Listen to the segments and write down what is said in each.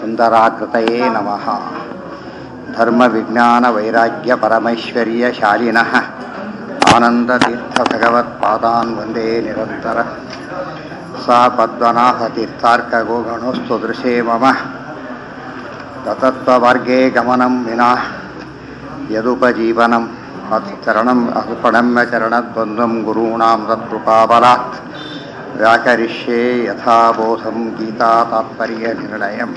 ಸುಂದರಾಕೃತಯೇ ನಮಃ धर्मविज्ञानवैराग्यपरमैश्वर्यशालिनः आनन्दतीर्थभगवत्पादान् वन्दे निरन्तर सा पद्मनाभतीर्थार्कगोगणोस्तु दृशे मम ततत्त्वमार्गे गमनं विना यदुपजीवनम् अचरणम् अर्पणम्य चरणद्वन्द्वं गुरूणां तत्कृपाबलात् व्याकरिष्ये यथाबोधं गीतातात्पर्यनिर्णयम्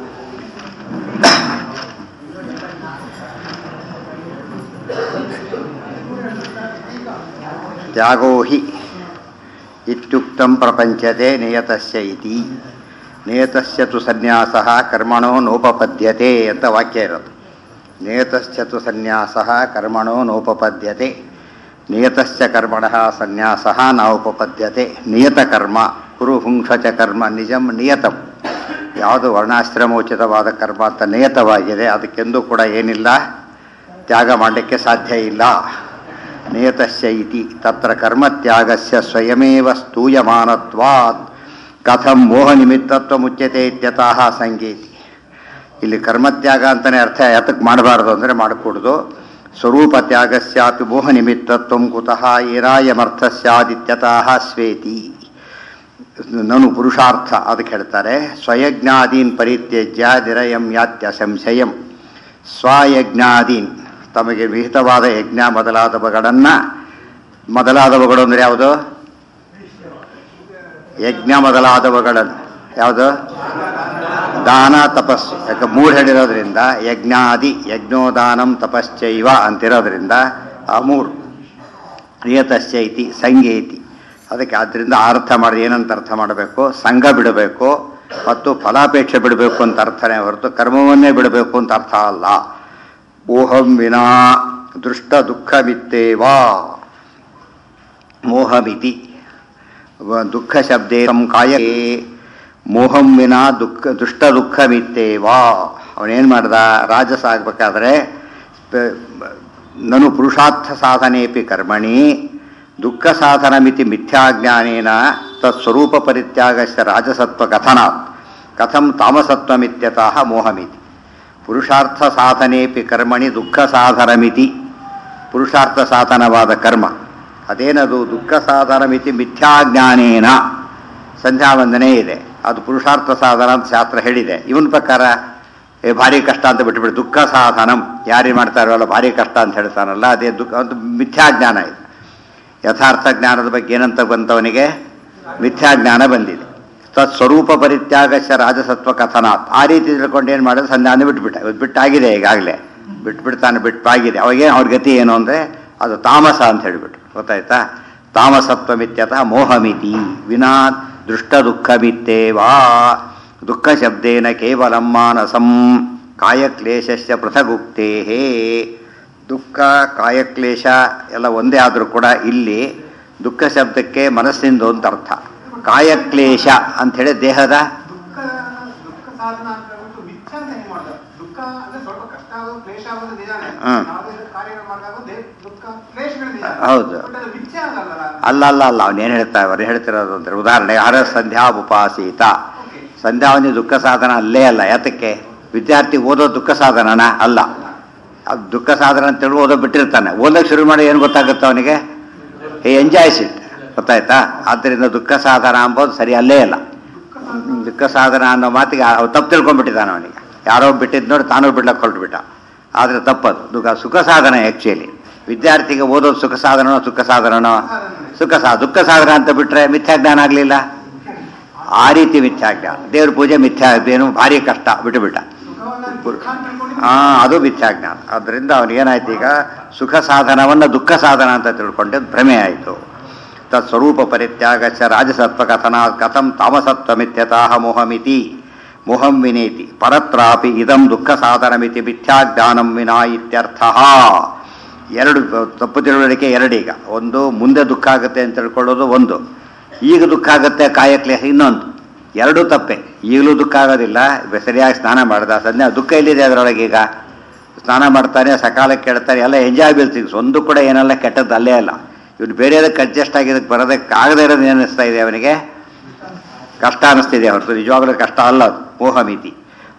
ತ್ಯಾಗೋ ಹಿ ಇತ್ಯುಕ್ತಂ ಪ್ರಪಂಚತೆ ನಿಯತಸ್ಯ ಇತಿ ನಿಯತಸ್ಯ ತು ಸನ್ಯಾಸಃ ಕರ್ಮಣೋ ನೋಪಪದ್ಯತೆ ಅಂತ ವಾಕ್ಯ ಇರೋದು ನಿಯತಸ್ಯ ತು ಸನ್ಯಾಸಃ ಕರ್ಮಣೋ ನೋಪಪದ್ಯತೆ ನಿಯತಸ್ಯ ಕರ್ಮಣಃ ಸನ್ಯಾಸಃ ನ ಉಪಪದ್ಯತೆ ನಿಯತ ಕರ್ಮ ಕುರು ಹುಂಕ್ಷಚ ಕರ್ಮ ನಿಜಂ ನಿಯತಂ ಯಾವುದು ವರ್ಣಾಶ್ರಮೋಚಿತವಾದ ಕರ್ಮ ಅಂತ ನಿಯತವಾಗಿದೆ ಅದಕ್ಕೆಂದೂ ಕೂಡ ಏನಿಲ್ಲ ತ್ಯಾಗ ಮಾಡಲಿಕ್ಕೆ ಸಾಧ್ಯ ಇಲ್ಲ ನಿಯತಸ್ಯ ಇತಿ ತತ್ರ ಕರ್ಮತ್ಯಾಗಸ್ಯ ಸ್ವಯಮೇವ ಸ್ತೂಯಮಾನತ್ವಾತ್ ಕಥಂ ಮೋಹನಿಮಿತ್ತತ್ವ ಮುಚ್ಯತೆ ಇತ್ಯತಃ ಸಂಗೀತಿ ಇಲ್ಲಿ ಕರ್ಮತ್ಯಾಗ ಅಂತಲೇ ಅರ್ಥ ಯಾತಕ್ಕೆ ಮಾಡಬಾರ್ದು ಅಂದರೆ ಮಾಡಿಕೊಡ್ದು ಸ್ವರೂಪ ತ್ಯಾಗಸ್ಯಾಪಿ ಮೋಹನಿಮಿತ್ತತ್ವ ಕುತಃ ಏರಾಯಮರ್ಥ ಸ್ಯಾದಿತ್ಯತಃ ಸ್ವೇತಿ ನನು ಪುರುಷಾರ್ಥ ಅದಕ್ಕೆ ಹೇಳ್ತಾರೆ ಸ್ವಯಜ್ಞಾದೀನ್ ಪರಿತ್ಯಜ್ಯ ನಿರಯಂ ಯಾತ್ಯ ಸಂಶಯಂ ಸ್ವಯಜ್ಞಾದೀನ್ ತಮಗೆ ವಿಹಿತವಾದ ಯಜ್ಞ ಮೊದಲಾದವುಗಳನ್ನು ಮೊದಲಾದವುಗಳು ಅಂದರೆ ಯಾವುದು ಯಜ್ಞ ಮೊದಲಾದವುಗಳನ್ನು ಯಾವುದು ದಾನ ತಪಸ್ಸು ಯಾಕೆ ಮೂರು ಹೇಳಿರೋದ್ರಿಂದ ಯಜ್ಞಾದಿ ಯಜ್ಞೋದಾನಂ ತಪಶ್ಚೈವ ಅಂತಿರೋದ್ರಿಂದ ಆ ಮೂರು ನಿಯತಸ್ಯ ಇತಿ ಸಂಘೆ ಇತಿ ಅದಕ್ಕೆ ಆದ್ದರಿಂದ ಅರ್ಥ ಮಾಡಿ ಏನಂತ ಅರ್ಥ ಮಾಡಬೇಕು ಸಂಘ ಬಿಡಬೇಕು ಮತ್ತು ಫಲಾಪೇಕ್ಷೆ ಬಿಡಬೇಕು ಅಂತ ಅರ್ಥನೇ ಹೊರತು ಕರ್ಮವನ್ನೇ ಬಿಡಬೇಕು ಅಂತ ಅರ್ಥ ಅಲ್ಲ ಮೋಹಂ ವಿನಾ ದೃಷ್ಟ ದುಃಖಮಿತ್ತೇವಾ ಮೋಹಮಿತಿ ದುಃಖ ಶಬ್ದೇ ಕಾಯ ಮೋಹಂ ವಿನಾ ದುಃಖ ದುಷ್ಟ ದುಃಖಮಿತ್ತೇವಾ ಅವನೇನು ಮಾಡ್ದ ರಾಜಸ ಆಗ್ಬೇಕಾದ್ರೆ ನನು ಪುರುಷಾರ್ಥ ಸಾಧನೆಪಿ ಕರ್ಮಣಿ ದುಃಖ ಸಾಧನಮಿತಿ ಮಿಥ್ಯಾಜ್ಞಾನೇನ ತತ್ಸ್ವರೂಪ ಪರಿತ್ಯಾಗಸ್ಯ ರಾಜಸತ್ವ ಕಥನಾತ್ ಕಥಂ ತಾಮಸತ್ವಮಿತ್ಯತಃ ಮೋಹಮಿತಿ ಪುರುಷಾರ್ಥ ಸಾಧನೆಪಿ ಕರ್ಮಣಿ ದುಃಖ ಸಾಧನಮಿತಿ ಪುರುಷಾರ್ಥ ಸಾಧನವಾದ ಕರ್ಮ ಅದೇನದು ದುಃಖ ಸಾಧನಮಿತಿ ಮಿಥ್ಯಾಜ್ಞಾನೇನ ಸಂಧ್ಯಾವಂದನೆ ಇದೆ ಅದು ಪುರುಷಾರ್ಥ ಸಾಧನ ಅಂತ ಶಾಸ್ತ್ರ ಹೇಳಿದೆ ಇವನ ಪ್ರಕಾರ ಏ ಭಾರಿ ಕಷ್ಟ ಅಂತ ಬಿಟ್ಟುಬಿಟ್ಟು ದುಃಖ ಸಾಧನಂ ಯಾರಿಗೆ ಮಾಡ್ತಾ ಇರೋಲ್ಲ ಭಾರಿ ಕಷ್ಟ ಅಂತ ಹೇಳ್ತಾನಲ್ಲ ಅದೇ ದುಃಖ ಒಂದು ಮಿಥ್ಯಾಜ್ಞಾನ ಇದೆ ಯಥಾರ್ಥ ಜ್ಞಾನದ ಬಗ್ಗೆ ಏನಂತ ಬಂತವನಿಗೆ ಮಿಥ್ಯಾಜ್ಞಾನ ಬಂದಿದೆ ತತ್ ಸ್ವರೂಪ ಪರಿತ್ಯಾಗಸ್ಯ ರಾಜಸತ್ವ ಕಥನಾತ್ ಆ ರೀತಿ ತಿಳ್ಕೊಂಡು ಏನು ಮಾಡೋದು ಸಂಧಾನ ಬಿಟ್ಬಿಟ್ಟ ಇವತ್ತು ಬಿಟ್ಟಾಗಿದೆ ಈಗಾಗಲೇ ಬಿಟ್ಬಿಡ್ತಾನೆ ಬಿಟ್ಟಾಗಿದೆ ಅವಾಗೇನು ಅವ್ರ ಗತಿ ಏನು ಅಂದರೆ ಅದು ತಾಮಸ ಅಂತ ಹೇಳಿಬಿಟ್ರು ಗೊತ್ತಾಯ್ತಾ ತಾಮಸತ್ವ ಮಿತ್ಯತಃ ಮೋಹಮಿತಿ ವಿನಾ ದೃಷ್ಟ ದುಃಖಮಿತ್ತೇವಾ ದುಃಖ ಶಬ್ದೇನ ಕೇವಲ ಮಾನಸಂ ಕಾಯಕ್ಲೇಶಸ್ಯ ಪೃಥಗುಕ್ತೇ ದುಃಖ ಕಾಯಕ್ಲೇಶ ಎಲ್ಲ ಒಂದೇ ಆದರೂ ಕೂಡ ಇಲ್ಲಿ ದುಃಖ ಶಬ್ದಕ್ಕೆ ಮನಸ್ಸಿಂದು ಅಂತ ಅರ್ಥ ಕಾಯಕ್ಲೇಶ ಅಂಥೇಳಿ ದೇಹದ ದುಃಖ ದುಃಖ ಸಾಧನ ಅಂತ ಹೇಳ್ಬಿಟ್ಟು ಮಿಥ್ಯ ಅಂತ ಹೆಂಗ್ ಮಾಡ್ತಾರೆ ದುಃಖ ಅಂದ್ರೆ ಸ್ವಲ್ಪ ಕಷ್ಟ ಆಗೋದು ಕ್ಲೇಶ ಆಗೋದು ನಿಜಾನೇ ಹ್ಮ್. ಯಾವುದೇ ಕಾರ್ಯಗಳು ಮಾಡಿದಾಗ ದೇ- ದುಃಖ ಕ್ಲೇಶಗಳು ನಿಜ ಹೌದು. ಬಟ್ ಅದು ಮಿಥ್ಯ ಆಗಲ್ಲ ಅಲ್ಲ ಅಲ್ಲ ಅಲ್ಲ ಅವನೇನು ಹೇಳ್ತಾ ಅವ್ರು ಹೇಳ್ತಿರೋದು ಅಂದ್ರೆ ಉದಾಹರಣೆ ಹರ ಸಂಧ್ಯಾ ಉಪಾಸೀತ ಓಕೆ ಸಂಧ್ಯಾವನಿ ದುಃಖ ಸಾಧನ ಅಲ್ಲೇ ಅಲ್ಲ ಯಾತಕ್ಕೆ ವಿದ್ಯಾರ್ಥಿ ಓದೋ ದುಃಖ ಸಾಧನನ ಅಲ್ಲ ಅದು ದುಃಖ ಸಾಧನ ಅಂತೇಳಿ ಓದೋ ಬಿಟ್ಟಿರ್ತಾನೆ ಓದೋಕೆ ಶುರು ಮಾಡಿ ಏನು ಗೊತ್ತಾಗುತ್ತೆ ಅವನಿಗೆ ಹೇ ಎಂಜಾಯ್ಸ್ ಇಟ್ ಗೊತ್ತಾಯ್ತಾ ಆದ್ದರಿಂದ ದುಃಖ ಸಾಧನ ಅಂಬೋದು ಸರಿ ಅಲ್ಲೇ ಅಲ್ಲ ದುಃಖ ಸಾಧನ ಅನ್ನೋ ಮಾತಿಗೆ ಅವ್ ತಪ್ಪು ತಿಳ್ಕೊಂಡ್ಬಿಟ್ಟಿದ್ದಾನೆ ಅವನಿಗೆ ಯಾರೋ ಬಿಟ್ಟಿದ್ದು ನೋಡಿ ತಾನೂ ಬಿಡ್ಲಕ್ಕೆ ಹೊರಟ್ಬಿಟ್ಟ ಆದರೆ ತಪ್ಪದು ದುಃಖ ಸುಖ ಸಾಧನ ಆ್ಯಕ್ಚುಲಿ ವಿದ್ಯಾರ್ಥಿಗೆ ಓದೋದು ಸುಖ ಸಾಧನನೋ ಸುಖ ಸಾಧನನೋ ಸುಖ ಸಾ ದುಃಖ ಸಾಧನ ಅಂತ ಬಿಟ್ಟರೆ ಮಿಥ್ಯಾಜ್ಞಾನ ಆಗಲಿಲ್ಲ ಆ ರೀತಿ ಮಿಥ್ಯಾಜ್ಞಾನ ದೇವ್ರ ಪೂಜೆ ಮಿಥ್ಯಾ ಏನು ಭಾರಿ ಕಷ್ಟ ಬಿಟ್ಟುಬಿಟ್ಟ ಸುಖವನ್ನ ದುಃಖ ಅಂತ ತಿಳ್ಕೊಂಡು ಆ ಅದು ಮಿಥ್ಯಾಜ್ಞಾನ ಅದರಿಂದ ಅವನಿಗೇನಾಯ್ತು ಈಗ ಸುಖ ಸಾಧನವನ್ನು ದುಃಖ ಸಾಧನ ಅಂತ ತಿಳ್ಕೊಂಡಿದ್ದು ಭ್ರಮೆ ಆಯಿತು ತತ್ ಸ್ವರೂಪ ಪರಿತ್ಯಾಗಸ್ಯ ರಾಜಸತ್ವ ಕಥನ ಕಥಂ ತಾಮಸತ್ವಮಿತ್ಯತಃ ಮೋಹಮಿತಿ ಮೋಹಂ ವಿನೇತಿ ಪರತ್ರಾಪಿ ಇದಂ ದುಃಖ ಸಾಧನಮಿತಿ ಮಿಥ್ಯಾಜ್ಞಾನಂ ವಿನಾ ಇತ್ಯರ್ಥ ಎರಡು ತಪ್ಪು ತಿಳುವಳಿಕೆ ಎರಡೀಗ ಒಂದು ಮುಂದೆ ದುಃಖ ಆಗುತ್ತೆ ಅಂತ ತಿಳ್ಕೊಳ್ಳೋದು ಒಂದು ಈಗ ದುಃಖ ಆಗುತ್ತೆ ಕಾಯಕ್ಲೇಶ ಇನ್ನೊಂದು ಎರಡೂ ತಪ್ಪೆ ಈಗಲೂ ದುಃಖ ಆಗೋದಿಲ್ಲ ಬೆ- ಸರಿಯಾಗಿ ಸ್ನಾನ ಮಾಡ್ದ ಸದ್ಯ ದುಃಖ ಎಲ್ಲಿದೆ ಅದರೊಳಗೆ ಈಗ ಸ್ನಾನ ಮಾಡ್ತಾನೆ ಸಕಾಲಕ್ಕೆ ಕೇಳ್ತಾನೆ ಎಲ್ಲ ಎಂಜಾಯಬಲ್ ಥಿಂಗ್ಸ್ ಒಂದು ಕೂಡ ಏನಲ್ಲ ಕೆಟ್ಟದ್ದು ಅಲ್ಲೇ ಅಲ್ಲ ಇವನು ಬೇರೆದಕ್ಕೆ ಅಡ್ಜಸ್ಟ್ ಆಗಿದ್ದಕ್ಕೆ ಬರೋದಕ್ಕೆ ಆಗದೇ ಇರೋದು ಏನಿಸ್ತಾ ಇದೆ ಅವನಿಗೆ ಕಷ್ಟ ಅನ್ನಿಸ್ತಿದೆ ಹೊರತು ನಿಜವಾಗ್ಲೂ ಕಷ್ಟ ಅಲ್ಲ ಅದು ಮೋಹಮಿತಿ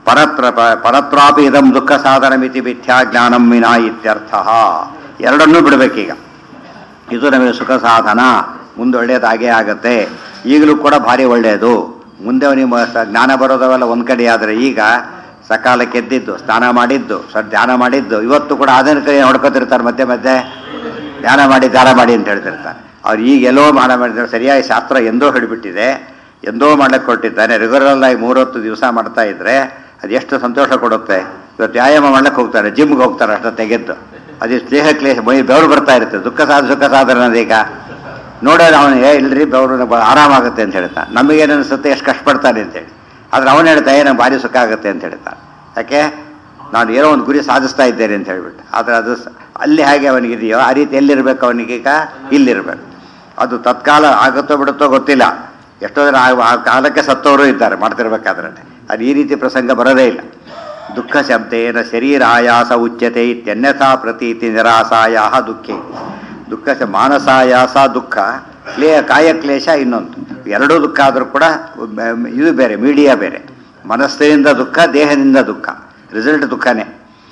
ಪರತ್ರ ಪ- ಪರತ್ರಾಪಿ ಇದಂ ದುಃಖ ಸಾಧನಮಿತಿ ಮಿಥ್ಯಾ ಜ್ಞಾನಂ ವಿನಾ ಇತ್ಯರ್ಥ ಎರಡನ್ನೂ ಬಿಡಬೇಕೀಗ ಇದು ನಮಗೆ ಸುಖ ಸಾಧನ ಮುಂದೆ ಒಳ್ಳೆಯದಾಗೇ ಆಗುತ್ತೆ ಈಗಲೂ ಕೂಡ ಭಾರಿ ಒಳ್ಳೆಯದು ಮುಂದೆ ಅವನಿಗೆ ಮ- ಸ- ಜ್ಞಾನ ಬರೋದವೆಲ್ಲ ಒಂದು ಕಡೆ ಆದರೆ ಈಗ ಸಕಾಲಕ್ಕೆ ಎದ್ದಿದ್ದು ಸ್ನಾನ ಮಾಡಿದ್ದು ಸ್ವಲ್ಪ ಧ್ಯಾನ ಮಾಡಿದ್ದು ಇವತ್ತು ಕೂಡ ಅದನ್ನ ಕೈ ಹೊಡ್ಕೊತಿರ್ತಾರೆ ಮತ್ತೆ ಮತ್ತೆ ಧ್ಯಾನ ಮಾಡಿ ಧ್ಯಾನ ಮಾಡಿ ಅಂತ ಹೇಳ್ತಿರ್ತಾರೆ ಅವ್ರು ಈಗ ಎಲ್ಲೋ ಮಾಡ ಮಾಡಿದ್ರೆ ಸರಿಯಾಗಿ ಶಾಸ್ತ್ರ ಎಂದೋ ಹಿಡಿಬಿಟ್ಟಿದೆ ಎಂದೋ ಮಾಡ್ಲಿಕ್ಕೆ ಕೊಟ್ಟಿದ್ದಾನೆ ರೆಗ್ಯುಲರ್ ಆಗಿ ಮೂರೊತ್ತು ದಿವಸ ಮಾಡ್ತಾ ಇದ್ರೆ ಅದು ಎಷ್ಟು ಸಂತೋಷ ಕೊಡುತ್ತೆ ಇವತ್ತು ವ್ಯಾಯಾಮ ಮಾಡ್ಲಿಕ್ಕೆ ಹೋಗ್ತಾರೆ ಜಿಮ್ಗೆ ಹೋಗ್ತಾರೆ ಅಷ್ಟ ತೆಗೆದ್ದು ಅದು ದೇಹ ಕ್ಲೇಶ ಮೈ ಬೆವರು ಬರ್ತಾ ಇರುತ್ತೆ ದುಃಖ ಸಾಧ ಸುಖ ಸಾಧನ ಈಗ ನೋಡೋದು ಅವನು ಏ ಇಲ್ರಿ ಬೆವರು ಬ- ಆರಾಮಾಗುತ್ತೆ ಅಂತ ಹೇಳ್ತಾನೆ ನಮಗೇನು ಅನಿಸುತ್ತೆ ಎಷ್ಟು ಕಷ್ಟಪಡ್ತಾನೆ ಅಂತೇಳಿ ಆದ್ರೆ ಅವನು ಹೇಳ್ತಾ ಏನೋ ಭಾರಿ ಸುಖ ಆಗುತ್ತೆ ಅಂತ ಹೇಳ್ತಾನೆ ಯಾಕೆ ನಾನು ಏನೋ ಒಂದು ಗುರಿ ಸಾಧಿಸ್ತಾ ಇದ್ದೇನೆ ಅಂತ ಹೇಳ್ಬಿಟ್ಟು ಆದರೆ ಅದು ಸ- ಅಲ್ಲಿ ಹಾಗೆ ಅವನಿಗಿದೆಯೋ ಆ ರೀತಿ ಎಲ್ಲಿರ್ಬೇಕು ಅವನಿಗೀಗ ಇಲ್ಲಿರ್ಬೇಕು ಅದು ತತ್ಕಾಲ ಆಗುತ್ತೋ ಬಿಡುತ್ತೋ ಗೊತ್ತಿಲ್ಲ ಎಷ್ಟೋ ಜನ ಆ- ಆ ಕಾಲಕ್ಕೆ ಸತ್ತವರು ಇದ್ದಾರೆ ಮಾಡ್ತಿರ್ಬೇಕಾದ್ರೆ ಅದು ಈ ರೀತಿ ಪ್ರಸಂಗ ಬರೋದೇ ಇಲ್ಲ ದುಃಖ ಶಬ್ದೇನ ಶರೀರ ಆಯಾಸ ಉಚ್ಯತೆ ಇತ್ಯನ್ಯಥಾ ಪ್ರತೀತಿ ನಿರಾಸಾಯ ದುಃಖೇ ದುಃಖ ಶ- ಮಾನಸಾಯಾಸ ದುಃಖ ಕ್ಲೇ ಕಾಯಕ್ಲೇಶ ಇನ್ನೊಂದು ಎರಡೂ ದುಃಖ ಆದರೂ ಕೂಡ ಬ- ಇದು ಬೇರೆ ಮೀಡಿಯಾ ಬೇರೆ ಮನಸ್ಸಿನಿಂದ ದುಃಖ ದೇಹದಿಂದ ದುಃಖ ರಿಸಲ್ಟ್ ದುಃಖನೇ